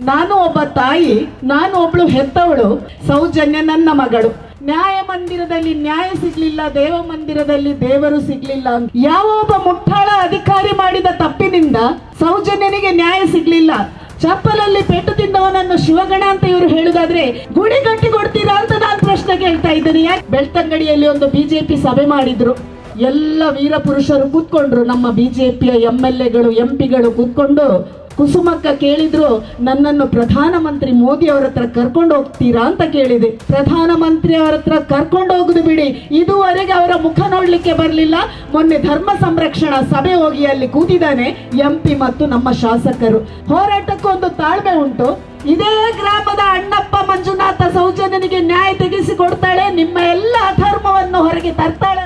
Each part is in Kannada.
ನಾನು ಒಬ್ಬ ತಾಯಿ ನಾನು ಒಬ್ಳು ಹೆತ್ತವಳು ಸೌಜನ್ಯ ನನ್ನ ಮಗಳು ನ್ಯಾಯ ಮಂದಿರದಲ್ಲಿ ನ್ಯಾಯ ಸಿಗ್ಲಿಲ್ಲ ದೇವ ಮಂದಿರದಲ್ಲಿ ದೇವರು ಸಿಗ್ಲಿಲ್ಲ ಅಂತ ಯಾವ ಒಬ್ಬ ಮುಟ್ಟಾಳ ಅಧಿಕಾರಿ ಮಾಡಿದ ತಪ್ಪಿನಿಂದ ಸೌಜನ್ಯನಿಗೆ ನ್ಯಾಯ ಸಿಗ್ಲಿಲ್ಲ ಚಪ್ಪಲಲ್ಲಿ ಪೆಟ್ಟು ತಿಂದವನನ್ನು ಶಿವಗಣ ಅಂತ ಇವರು ಹೇಳುದಾದ್ರೆ ಗುಡಿ ಕಟ್ಟಿ ಕೊಡ್ತೀರಾ ಅಂತ ನಾನು ಪ್ರಶ್ನೆ ಕೇಳ್ತಾ ಇದ್ದೀನಿ ಯಾಕೆ ಬೆಳ್ತಂಗಡಿಯಲ್ಲಿ ಒಂದು ಬಿಜೆಪಿ ಸಭೆ ಮಾಡಿದ್ರು ಎಲ್ಲ ವೀರ ಪುರುಷರು ಕೂತ್ಕೊಂಡ್ರು ನಮ್ಮ ಬಿಜೆಪಿಯ ಎಂ ಎಲ್ ಎಗಳು ಎಂ ಪಿಗಳು ಕೂತ್ಕೊಂಡು ಕುಸುಮಕ್ಕ ಕೇಳಿದ್ರು ನನ್ನನ್ನು ಪ್ರಧಾನಮಂತ್ರಿ ಮೋದಿ ಅವರ ಹತ್ರ ಕರ್ಕೊಂಡು ಹೋಗ್ತೀರಾ ಅಂತ ಕೇಳಿದೆ ಪ್ರಧಾನಮಂತ್ರಿ ಅವರ ಹತ್ರ ಕರ್ಕೊಂಡು ಹೋಗುದು ಬಿಡಿ ಇದುವರೆಗೆ ಅವರ ಮುಖ ನೋಡ್ಲಿಕ್ಕೆ ಬರಲಿಲ್ಲ ಮೊನ್ನೆ ಧರ್ಮ ಸಂರಕ್ಷಣಾ ಸಭೆ ಹೋಗಿ ಅಲ್ಲಿ ಕೂತಿದ್ದಾನೆ ಎಂ ಪಿ ಮತ್ತು ನಮ್ಮ ಶಾಸಕರು ಹೋರಾಟಕ್ಕೂ ಒಂದು ತಾಳ್ಮೆ ಉಂಟು ಇದೇ ಗ್ರಾಮದ ಅಣ್ಣಪ್ಪ ಮಂಜುನಾಥ ಸೌಜನ್ಯನಿಗೆ ನ್ಯಾಯ ತೆಗೆಸಿ ಕೊಡ್ತಾಳೆ ನಿಮ್ಮ ಎಲ್ಲ ಅಧರ್ಮವನ್ನು ಹೊರಗೆ ತರ್ತಾಳೆ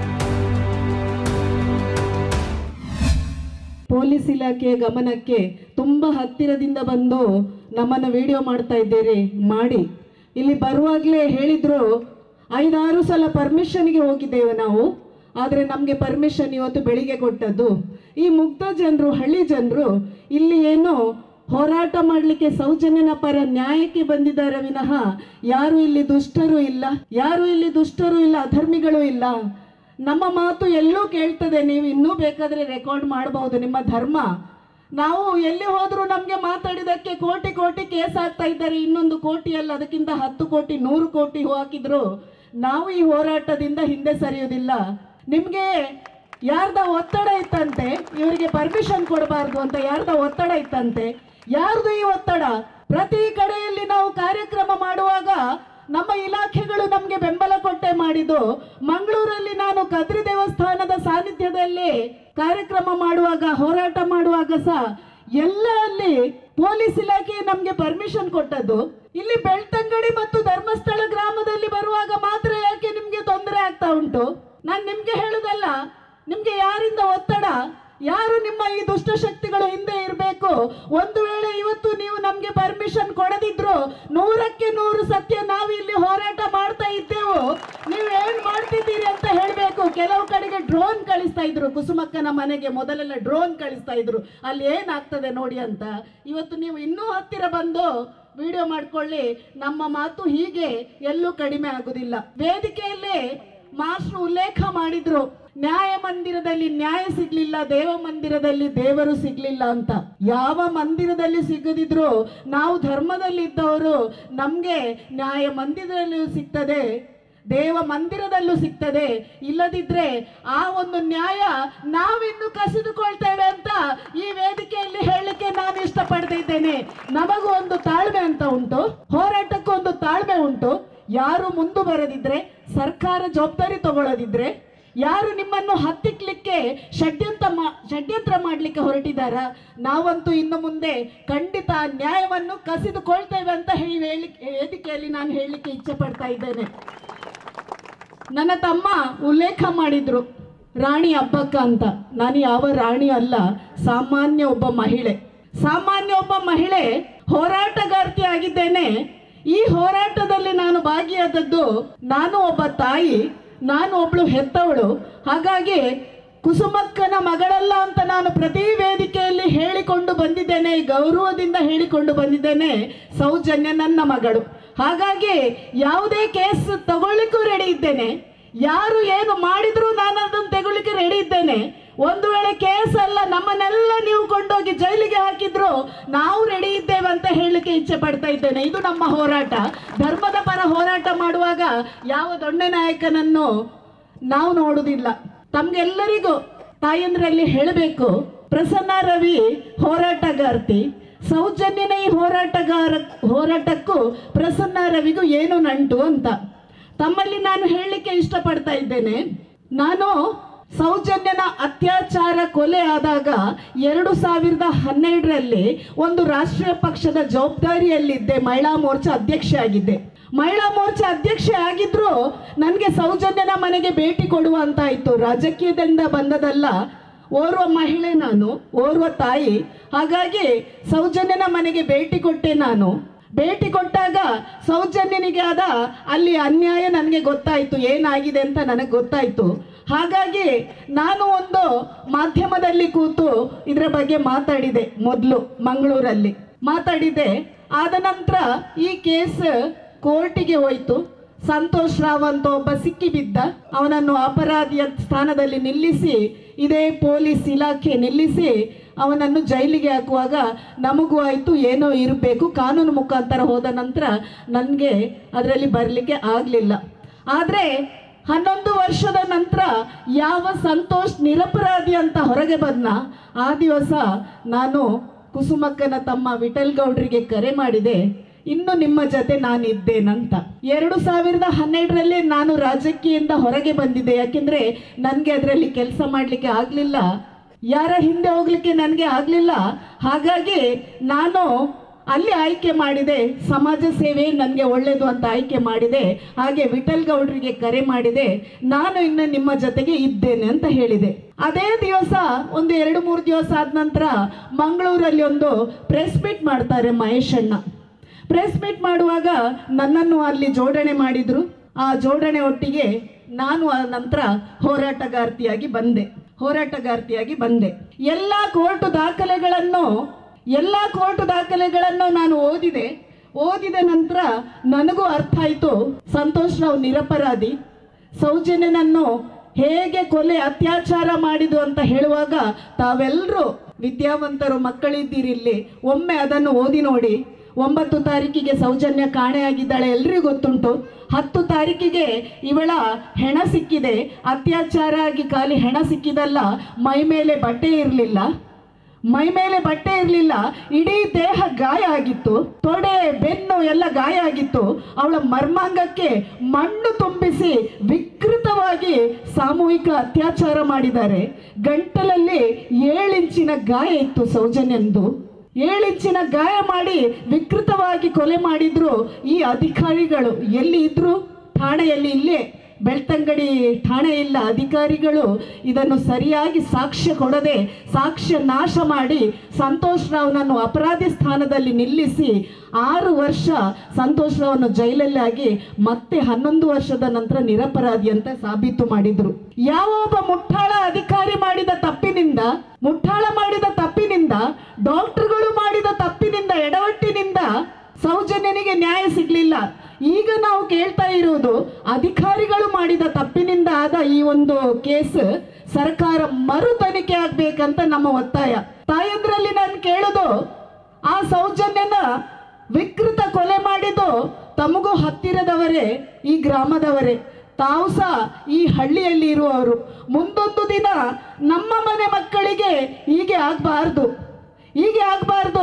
ಪೊಲೀಸ್ ಇಲಾಖೆಯ ಗಮನಕ್ಕೆ ತುಂಬ ಹತ್ತಿರದಿಂದ ಬಂದು ನಮ್ಮನ್ನು ವಿಡಿಯೋ ಮಾಡ್ತಾ ಇದ್ದೀರಿ ಮಾಡಿ ಇಲ್ಲಿ ಬರುವಾಗಲೇ ಹೇಳಿದ್ರು ಐದಾರು ಸಲ ಪರ್ಮಿಷನ್ಗೆ ಹೋಗಿದ್ದೇವೆ ನಾವು ಆದರೆ ನಮಗೆ ಪರ್ಮಿಷನ್ ಇವತ್ತು ಬೆಳಿಗ್ಗೆ ಕೊಟ್ಟದ್ದು ಈ ಮುಗ್ಧ ಜನರು ಹಳ್ಳಿ ಜನರು ಇಲ್ಲಿ ಏನು ಹೋರಾಟ ಮಾಡಲಿಕ್ಕೆ ಸೌಜನ್ಯನ ಪರ ನ್ಯಾಯಕ್ಕೆ ಬಂದಿದ್ದಾರೆ ವಿನಃ ಯಾರು ಇಲ್ಲಿ ದುಷ್ಟರು ಇಲ್ಲ ಯಾರು ಇಲ್ಲಿ ದುಷ್ಟರು ಇಲ್ಲ ಅಧರ್ಮಿಗಳು ಇಲ್ಲ ನಮ್ಮ ಮಾತು ಎಲ್ಲೂ ಕೇಳ್ತದೆ ನೀವು ಇನ್ನೂ ಬೇಕಾದ್ರೆ ರೆಕಾರ್ಡ್ ಮಾಡಬಹುದು ನಿಮ್ಮ ಧರ್ಮ ನಾವು ಎಲ್ಲಿ ಹೋದ್ರೂ ನಮಗೆ ಮಾತಾಡಿದಕ್ಕೆ ಕೋಟಿ ಕೋಟಿ ಕೇಸ್ ಆಗ್ತಾ ಇದ್ದಾರೆ ಇನ್ನೊಂದು ಕೋಟಿ ಅಲ್ಲ ಅದಕ್ಕಿಂತ ಹತ್ತು ಕೋಟಿ ನೂರು ಕೋಟಿ ಹಾಕಿದ್ರು ನಾವು ಈ ಹೋರಾಟದಿಂದ ಹಿಂದೆ ಸರಿಯುವುದಿಲ್ಲ ನಿಮಗೆ ಯಾರ್ದ ಒತ್ತಡ ಇತ್ತಂತೆ ಇವರಿಗೆ ಪರ್ಮಿಷನ್ ಕೊಡಬಾರ್ದು ಅಂತ ಯಾರ್ದ ಒತ್ತಡ ಇತ್ತಂತೆ ಯಾರ್ದು ಈ ಒತ್ತಡ ಪ್ರತಿ ಕಡೆಯಲ್ಲಿ ನಾವು ಕಾರ್ಯಕ್ರಮ ಮಾಡುವಾಗ ನಮ್ಮ ಇಲಾಖೆಗಳು ನಮಗೆ ಬೆಂಬಲ ಕೊಟ್ಟೆ ಮಾಡಿದ್ದು ಮಂಗಳೂರಲ್ಲಿ ನಾನು ಕದ್ರಿ ದೇವಸ್ಥಾನದ ಸಾನ್ನಿಧ್ಯದಲ್ಲಿ ಕಾರ್ಯಕ್ರಮ ಮಾಡುವಾಗ ಹೋರಾಟ ಮಾಡುವಾಗ ಸಹ ಎಲ್ಲ ಅಲ್ಲಿ ಪೊಲೀಸ್ ಇಲಾಖೆ ನಮಗೆ ಪರ್ಮಿಷನ್ ಕೊಟ್ಟದ್ದು ಇಲ್ಲಿ ಬೆಳ್ತಂಗಡಿ ಮತ್ತು ಧರ್ಮಸ್ಥಳ ಗ್ರಾಮದಲ್ಲಿ ಬರುವಾಗ ಮಾತ್ರ ಯಾಕೆ ನಿಮ್ಗೆ ತೊಂದರೆ ಆಗ್ತಾ ಉಂಟು ನಾನು ನಿಮ್ಗೆ ಹೇಳುದಲ್ಲ ನಿಮ್ಗೆ ಯಾರಿಂದ ಒತ್ತಡ ಯಾರು ನಿಮ್ಮ ಈ ದುಷ್ಟಶಕ್ತಿಗಳು ಹಿಂದೆ ಇರಬೇಕು ಒಂದು ವೇಳೆ ಇವತ್ತು ನೀವು ನಮ್ಗೆ ಪರ್ಮಿಷನ್ ಕೊಡದಿದ್ರು ನೂರಕ್ಕೆ ನೂರು ಸತ್ಯ ನಾವು ಇಲ್ಲಿ ಹೋರಾಟ ಮಾಡ್ತಾ ಇದ್ದೆವು ನೀವು ಏನ್ ಮಾಡ್ತಿದ್ದೀರಿ ಅಂತ ಹೇಳ್ಬೇಕು ಕೆಲವು ಕಡೆಗೆ ಡ್ರೋನ್ ಕಳಿಸ್ತಾ ಇದ್ರು ಕುಸುಮಕ್ಕನ ಮನೆಗೆ ಮೊದಲೆಲ್ಲ ಡ್ರೋನ್ ಕಳಿಸ್ತಾ ಇದ್ರು ಅಲ್ಲಿ ಏನಾಗ್ತದೆ ನೋಡಿ ಅಂತ ಇವತ್ತು ನೀವು ಇನ್ನೂ ಹತ್ತಿರ ಬಂದು ವಿಡಿಯೋ ಮಾಡ್ಕೊಳ್ಳಿ ನಮ್ಮ ಮಾತು ಹೀಗೆ ಎಲ್ಲೂ ಕಡಿಮೆ ಆಗುದಿಲ್ಲ ವೇದಿಕೆಯಲ್ಲಿ ಮಾಸ್ಟ್ರು ಉಲ್ಲೇಖ ಮಾಡಿದ್ರು ನ್ಯಾಯ ಮಂದಿರದಲ್ಲಿ ನ್ಯಾಯ ಸಿಗ್ಲಿಲ್ಲ ದೇವ ಮಂದಿರದಲ್ಲಿ ದೇವರು ಸಿಗ್ಲಿಲ್ಲ ಅಂತ ಯಾವ ಮಂದಿರದಲ್ಲಿ ಸಿಗದಿದ್ರು ನಾವು ಧರ್ಮದಲ್ಲಿ ಇದ್ದವರು ನಮ್ಗೆ ನ್ಯಾಯ ಮಂದಿರದಲ್ಲೂ ಸಿಗ್ತದೆ ದೇವ ಮಂದಿರದಲ್ಲೂ ಸಿಗ್ತದೆ ಇಲ್ಲದಿದ್ರೆ ಆ ಒಂದು ನ್ಯಾಯ ನಾವಿನ್ನು ಕಸಿದುಕೊಳ್ತೇವೆ ಅಂತ ಈ ವೇದಿಕೆಯಲ್ಲಿ ಹೇಳಲಿಕ್ಕೆ ನಾನು ಇಷ್ಟಪಡ್ತಾ ಇದ್ದೇನೆ ನಮಗೂ ಒಂದು ತಾಳ್ಮೆ ಅಂತ ಉಂಟು ಹೋರಾಟಕ್ಕೂ ಒಂದು ತಾಳ್ಮೆ ಉಂಟು ಯಾರು ಮುಂದೆ ಬರದಿದ್ರೆ ಸರ್ಕಾರ ಜವಾಬ್ದಾರಿ ತಗೊಳ್ಳೋದಿದ್ರೆ ಯಾರು ನಿಮ್ಮನ್ನು ಹತ್ತಿಕ್ಲಿಕ್ಕೆ ಷಡ್ಯಂತ್ರ ಮಾ ಷಡ್ಯಂತ್ರ ಮಾಡಲಿಕ್ಕೆ ಹೊರಟಿದಾರ ನಾವಂತೂ ಇನ್ನು ಮುಂದೆ ಖಂಡಿತ ಆ ನ್ಯಾಯವನ್ನು ಕಸಿದುಕೊಳ್ತೇವೆ ಅಂತ ಹೇಳಿ ಹೇಳಿ ವೇದಿಕೆಯಲ್ಲಿ ನಾನು ಹೇಳಲಿಕ್ಕೆ ಇಚ್ಛೆ ಪಡ್ತಾ ಇದ್ದೇನೆ ನನ್ನ ತಮ್ಮ ಉಲ್ಲೇಖ ಮಾಡಿದ್ರು ರಾಣಿ ಹಬ್ಬಕ್ಕ ಅಂತ ನಾನು ಯಾವ ರಾಣಿ ಅಲ್ಲ ಸಾಮಾನ್ಯ ಒಬ್ಬ ಮಹಿಳೆ ಸಾಮಾನ್ಯ ಒಬ್ಬ ಮಹಿಳೆ ಹೋರಾಟಗಾರ್ತಿ ಆಗಿದ್ದೇನೆ ಈ ಹೋರಾಟದಲ್ಲಿ ನಾನು ಭಾಗಿಯಾದದ್ದು ನಾನು ಒಬ್ಬ ತಾಯಿ ನಾನು ಒಬ್ಳು ಹೆತ್ತವಳು ಹಾಗಾಗಿ ಕುಸುಮಕ್ಕನ ಮಗಳಲ್ಲ ಅಂತ ನಾನು ಪ್ರತಿ ವೇದಿಕೆಯಲ್ಲಿ ಹೇಳಿಕೊಂಡು ಬಂದಿದ್ದೇನೆ ಗೌರವದಿಂದ ಹೇಳಿಕೊಂಡು ಬಂದಿದ್ದೇನೆ ಸೌಜನ್ಯ ನನ್ನ ಮಗಳು ಹಾಗಾಗಿ ಯಾವುದೇ ಕೇಸ್ ತಗೊಳ್ಳಿಕ್ಕೂ ರೆಡಿ ಇದ್ದೇನೆ ಯಾರು ಏನು ಮಾಡಿದ್ರು ನಾನು ಅದನ್ನು ತಗೊಳ್ಳಿಕ್ಕೆ ರೆಡಿ ಇದ್ದೇನೆ ಒಂದು ವೇಳೆ ಕೇಸ್ ಅಲ್ಲ ನಮ್ಮನ್ನೆಲ್ಲ ನೀವು ಕೊಂಡೋಗಿ ಜೈಲಿಗೆ ಹಾಕಿದ್ರು ನಾವು ರೆಡಿ ಇದ್ದೇವೆ ಅಂತ ಹೇಳಲಿಕ್ಕೆ ಇಚ್ಛೆ ಪಡ್ತಾ ಇದ್ದೇನೆ ಇದು ನಮ್ಮ ಹೋರಾಟ ಧರ್ಮದ ಪರ ಹೋರಾಟ ಮಾಡುವಾಗ ಯಾವ ದೊಡ್ಡ ನಾಯಕನನ್ನು ನಾವು ನೋಡುವುದಿಲ್ಲ ತಮ್ಗೆಲ್ಲರಿಗೂ ತಾಯಂದ್ರಲ್ಲಿ ಹೇಳಬೇಕು ಪ್ರಸನ್ನ ರವಿ ಹೋರಾಟಗಾರ್ತಿ ಸೌಜನ್ಯನ ಈ ಹೋರಾಟಗಾರ ಹೋರಾಟಕ್ಕೂ ಪ್ರಸನ್ನ ರವಿಗೂ ಏನು ನಂಟು ಅಂತ ತಮ್ಮಲ್ಲಿ ನಾನು ಹೇಳಲಿಕ್ಕೆ ಇಷ್ಟಪಡ್ತಾ ಇದ್ದೇನೆ ನಾನು ಸೌಜನ್ಯನ ಅತ್ಯಾಚಾರ ಕೊಲೆ ಆದಾಗ ಎರಡು ಸಾವಿರದ ಹನ್ನೆರಡರಲ್ಲಿ ಒಂದು ರಾಷ್ಟ್ರೀಯ ಪಕ್ಷದ ಜವಾಬ್ದಾರಿಯಲ್ಲಿದ್ದೆ ಮಹಿಳಾ ಮೋರ್ಚಾ ಅಧ್ಯಕ್ಷೆ ಆಗಿದ್ದೆ ಮಹಿಳಾ ಮೋರ್ಚಾ ಅಧ್ಯಕ್ಷೆ ಆಗಿದ್ರು ನನಗೆ ಸೌಜನ್ಯನ ಮನೆಗೆ ಭೇಟಿ ಕೊಡುವಂತಾಯಿತು ರಾಜಕೀಯದಿಂದ ಬಂದದಲ್ಲ ಓರ್ವ ಮಹಿಳೆ ನಾನು ಓರ್ವ ತಾಯಿ ಹಾಗಾಗಿ ಸೌಜನ್ಯನ ಮನೆಗೆ ಭೇಟಿ ಕೊಟ್ಟೆ ನಾನು ಭೇಟಿ ಕೊಟ್ಟಾಗ ಸೌಜನ್ಯನಿಗೆ ಆದ ಅಲ್ಲಿ ಅನ್ಯಾಯ ನನಗೆ ಗೊತ್ತಾಯಿತು ಏನಾಗಿದೆ ಅಂತ ನನಗೆ ಗೊತ್ತಾಯಿತು ಹಾಗಾಗಿ ನಾನು ಒಂದು ಮಾಧ್ಯಮದಲ್ಲಿ ಕೂತು ಇದರ ಬಗ್ಗೆ ಮಾತಾಡಿದೆ ಮೊದಲು ಮಂಗಳೂರಲ್ಲಿ ಮಾತಾಡಿದೆ ಆದ ನಂತರ ಈ ಕೇಸ್ ಕೋರ್ಟಿಗೆ ಹೋಯಿತು ಸಂತೋಷ್ ರಾವ್ ಅಂತ ಒಬ್ಬ ಸಿಕ್ಕಿಬಿದ್ದ ಅವನನ್ನು ಅಪರಾಧಿಯ ಸ್ಥಾನದಲ್ಲಿ ನಿಲ್ಲಿಸಿ ಇದೇ ಪೊಲೀಸ್ ಇಲಾಖೆ ನಿಲ್ಲಿಸಿ ಅವನನ್ನು ಜೈಲಿಗೆ ಹಾಕುವಾಗ ನಮಗೂ ಆಯಿತು ಏನೋ ಇರಬೇಕು ಕಾನೂನು ಮುಖಾಂತರ ಹೋದ ನಂತರ ನನಗೆ ಅದರಲ್ಲಿ ಬರಲಿಕ್ಕೆ ಆಗಲಿಲ್ಲ ಆದರೆ ಹನ್ನೊಂದು ವರ್ಷದ ನಂತರ ಯಾವ ಸಂತೋಷ್ ನಿರಪರಾಧಿ ಅಂತ ಹೊರಗೆ ಬಂದ ಆ ದಿವಸ ನಾನು ಕುಸುಮಕ್ಕನ ತಮ್ಮ ವಿಠಲ್ ಗೌಡ್ರಿಗೆ ಕರೆ ಮಾಡಿದೆ ಇನ್ನು ನಿಮ್ಮ ಜೊತೆ ನಾನಿದ್ದೇನಂತ ಎರಡು ಸಾವಿರದ ಹನ್ನೆರಡರಲ್ಲಿ ನಾನು ರಾಜಕೀಯದಿಂದ ಹೊರಗೆ ಬಂದಿದ್ದೆ ಯಾಕೆಂದ್ರೆ ನನಗೆ ಅದರಲ್ಲಿ ಕೆಲಸ ಮಾಡಲಿಕ್ಕೆ ಆಗಲಿಲ್ಲ ಯಾರ ಹಿಂದೆ ಹೋಗ್ಲಿಕ್ಕೆ ನನಗೆ ಆಗಲಿಲ್ಲ ಹಾಗಾಗಿ ನಾನು ಅಲ್ಲಿ ಆಯ್ಕೆ ಮಾಡಿದೆ ಸಮಾಜ ಸೇವೆ ನನಗೆ ಒಳ್ಳೆಯದು ಅಂತ ಆಯ್ಕೆ ಮಾಡಿದೆ ಹಾಗೆ ವಿಠಲ್ ಗೌಡ್ರಿಗೆ ಕರೆ ಮಾಡಿದೆ ನಾನು ಇನ್ನು ನಿಮ್ಮ ಜೊತೆಗೆ ಇದ್ದೇನೆ ಅಂತ ಹೇಳಿದೆ ಅದೇ ದಿವಸ ಒಂದು ಎರಡು ಮೂರು ದಿವಸ ಆದ ನಂತರ ಮಂಗಳೂರಲ್ಲಿ ಒಂದು ಪ್ರೆಸ್ ಮೀಟ್ ಮಾಡ್ತಾರೆ ಮಹೇಶ್ ಅಣ್ಣ ಪ್ರೆಸ್ ಮೀಟ್ ಮಾಡುವಾಗ ನನ್ನನ್ನು ಅಲ್ಲಿ ಜೋಡಣೆ ಮಾಡಿದ್ರು ಆ ಜೋಡಣೆ ಒಟ್ಟಿಗೆ ನಾನು ಆ ನಂತರ ಹೋರಾಟಗಾರ್ತಿಯಾಗಿ ಬಂದೆ ಹೋರಾಟಗಾರ್ತಿಯಾಗಿ ಬಂದೆ ಎಲ್ಲ ಕೋರ್ಟ್ ದಾಖಲೆಗಳನ್ನು ಎಲ್ಲ ಕೋರ್ಟ್ ದಾಖಲೆಗಳನ್ನು ನಾನು ಓದಿದೆ ಓದಿದ ನಂತರ ನನಗೂ ಅರ್ಥ ಆಯಿತು ಸಂತೋಷ್ ರಾವ್ ನಿರಪರಾಧಿ ಸೌಜನ್ಯನನ್ನು ಹೇಗೆ ಕೊಲೆ ಅತ್ಯಾಚಾರ ಮಾಡಿದು ಅಂತ ಹೇಳುವಾಗ ತಾವೆಲ್ಲರೂ ವಿದ್ಯಾವಂತರು ಮಕ್ಕಳಿದ್ದೀರಿ ಇಲ್ಲಿ ಒಮ್ಮೆ ಅದನ್ನು ಓದಿ ನೋಡಿ ಒಂಬತ್ತು ತಾರೀಕಿಗೆ ಸೌಜನ್ಯ ಕಾಣೆಯಾಗಿದ್ದಾಳೆ ಎಲ್ರಿಗೂ ಗೊತ್ತುಂಟು ಹತ್ತು ತಾರೀಕಿಗೆ ಇವಳ ಹೆಣ ಸಿಕ್ಕಿದೆ ಅತ್ಯಾಚಾರ ಆಗಿ ಖಾಲಿ ಹೆಣ ಸಿಕ್ಕಿದಲ್ಲ ಮೈ ಮೇಲೆ ಬಟ್ಟೆ ಇರಲಿಲ್ಲ ಮೈ ಮೇಲೆ ಬಟ್ಟೆ ಇರಲಿಲ್ಲ ಇಡೀ ದೇಹ ಗಾಯ ಆಗಿತ್ತು ತೊಡೆ ಬೆನ್ನು ಎಲ್ಲ ಗಾಯ ಆಗಿತ್ತು ಅವಳ ಮರ್ಮಾಂಗಕ್ಕೆ ಮಣ್ಣು ತುಂಬಿಸಿ ವಿಕೃತವಾಗಿ ಸಾಮೂಹಿಕ ಅತ್ಯಾಚಾರ ಮಾಡಿದ್ದಾರೆ ಗಂಟಲಲ್ಲಿ ಏಳಿಂಚಿನ ಗಾಯ ಇತ್ತು ಸೌಜನ್ಯಂದು ಏಳಿಂಚಿನ ಗಾಯ ಮಾಡಿ ವಿಕೃತವಾಗಿ ಕೊಲೆ ಮಾಡಿದ್ರು ಈ ಅಧಿಕಾರಿಗಳು ಎಲ್ಲಿ ಇದ್ರು ಠಾಣೆಯಲ್ಲಿ ಇಲ್ಲೇ ಬೆಳ್ತಂಗಡಿ ಠಾಣೆ ಇಲ್ಲ ಅಧಿಕಾರಿಗಳು ಇದನ್ನು ಸರಿಯಾಗಿ ಸಾಕ್ಷ್ಯ ಕೊಡದೆ ಸಾಕ್ಷ್ಯ ನಾಶ ಮಾಡಿ ಸಂತೋಷ್ ರಾವ್ನನ್ನು ಅಪರಾಧಿ ಸ್ಥಾನದಲ್ಲಿ ನಿಲ್ಲಿಸಿ ಆರು ವರ್ಷ ಸಂತೋಷ್ ರಾವ್ನು ಜೈಲಲ್ಲಿ ಆಗಿ ಮತ್ತೆ ಹನ್ನೊಂದು ವರ್ಷದ ನಂತರ ನಿರಪರಾಧಿ ಅಂತ ಸಾಬೀತು ಮಾಡಿದ್ರು ಯಾವ ಒಬ್ಬ ಮುಟ್ಟಾಳ ಅಧಿಕಾರಿ ಮಾಡಿದ ತಪ್ಪಿನಿಂದ ಮುಟ್ಟಾಳ ಮಾಡಿದ ತಪ್ಪಿನಿಂದ ಡಾಕ್ಟರ್ಗಳು ಮಾಡಿದ ತಪ್ಪಿನಿಂದ ಎಡವಟ್ಟಿನಿಂದ ಸೌಜನ್ಯನಿಗೆ ನ್ಯಾಯ ಸಿಗ್ಲಿಲ್ಲ ಈಗ ನಾವು ಕೇಳ್ತಾ ಇರುವುದು ಅಧಿಕಾರಿಗಳು ಮಾಡಿದ ತಪ್ಪಿನಿಂದ ಆದ ಈ ಒಂದು ಕೇಸ್ ಸರ್ಕಾರ ಮರು ತನಿಖೆ ಆಗ್ಬೇಕಂತ ನಮ್ಮ ಒತ್ತಾಯ ತಾಯಂದ್ರಲ್ಲಿ ನಾನು ಕೇಳೋದು ಆ ಸೌಜನ್ಯನ ವಿಕೃತ ಕೊಲೆ ಮಾಡಿದ್ದು ತಮಗೂ ಹತ್ತಿರದವರೇ ಈ ಗ್ರಾಮದವರೇ ತಾವು ಸಹ ಈ ಹಳ್ಳಿಯಲ್ಲಿ ಇರುವವರು ಮುಂದೊಂದು ದಿನ ನಮ್ಮ ಮನೆ ಮಕ್ಕಳಿಗೆ ಹೀಗೆ ಆಗಬಾರ್ದು ಹೀಗೆ ಆಗಬಾರ್ದು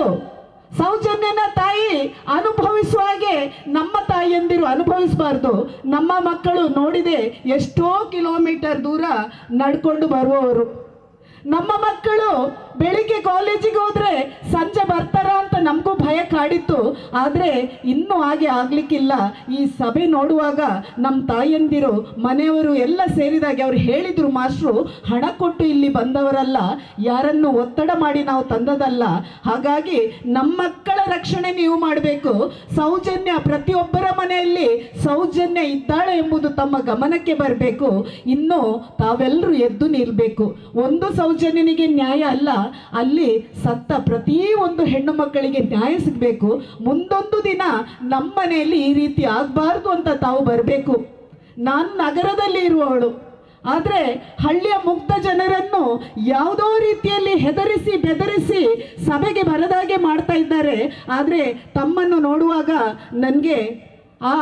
ಸೌಜನ್ಯನ ತಾಯಿ ಅನುಭವಿಸುವ ಹಾಗೆ ನಮ್ಮ ತಾಯಿಯಂದಿರು ಅನುಭವಿಸಬಾರ್ದು ನಮ್ಮ ಮಕ್ಕಳು ನೋಡಿದೆ ಎಷ್ಟೋ ಕಿಲೋಮೀಟರ್ ದೂರ ನಡ್ಕೊಂಡು ಬರುವವರು ನಮ್ಮ ಮಕ್ಕಳು ಬೆಳಿಗ್ಗೆ ಕಾಲೇಜಿಗೆ ಹೋದ್ರೆ ಸಂಜೆ ಬರ್ತಾರ ಅಂತ ನಮಗೂ ಭಯ ಕಾಡಿತ್ತು ಆದರೆ ಇನ್ನೂ ಹಾಗೆ ಆಗ್ಲಿಕ್ಕಿಲ್ಲ ಈ ಸಭೆ ನೋಡುವಾಗ ನಮ್ಮ ತಾಯಂದಿರು ಮನೆಯವರು ಎಲ್ಲ ಸೇರಿದಾಗೆ ಅವ್ರು ಹೇಳಿದ್ರು ಮಾಸ್ಟ್ರು ಹಣ ಕೊಟ್ಟು ಇಲ್ಲಿ ಬಂದವರಲ್ಲ ಯಾರನ್ನು ಒತ್ತಡ ಮಾಡಿ ನಾವು ತಂದದಲ್ಲ ಹಾಗಾಗಿ ನಮ್ಮ ಮಕ್ಕಳ ರಕ್ಷಣೆ ನೀವು ಮಾಡಬೇಕು ಸೌಜನ್ಯ ಪ್ರತಿಯೊಬ್ಬರ ಮನೆಯಲ್ಲಿ ಸೌಜನ್ಯ ಇದ್ದಾಳೆ ಎಂಬುದು ತಮ್ಮ ಗಮನಕ್ಕೆ ಬರಬೇಕು ಇನ್ನು ತಾವೆಲ್ಲರೂ ಎದ್ದು ನಿಲ್ಬೇಕು ಒಂದು ಸೌಜನ್ಯನಿಗೆ ನ್ಯಾಯ ಅಲ್ಲ ಅಲ್ಲಿ ಸತ್ತ ಪ್ರತಿ ಒಂದು ಹೆಣ್ಣು ಮಕ್ಕಳಿಗೆ ನ್ಯಾಯ ಸಿಗಬೇಕು ಮುಂದೊಂದು ದಿನ ನಮ್ಮ ಮನೆಯಲ್ಲಿ ಈ ರೀತಿ ಆಗಬಾರ್ದು ಅಂತ ತಾವು ಬರಬೇಕು ನಾನು ನಗರದಲ್ಲಿ ಇರುವವಳು ಆದರೆ ಹಳ್ಳಿಯ ಮುಗ್ಧ ಜನರನ್ನು ಯಾವುದೋ ರೀತಿಯಲ್ಲಿ ಹೆದರಿಸಿ ಬೆದರಿಸಿ ಸಭೆಗೆ ಬರದಾಗೆ ಮಾಡ್ತಾ ಇದ್ದಾರೆ ಆದರೆ ತಮ್ಮನ್ನು ನೋಡುವಾಗ ನನಗೆ ಆ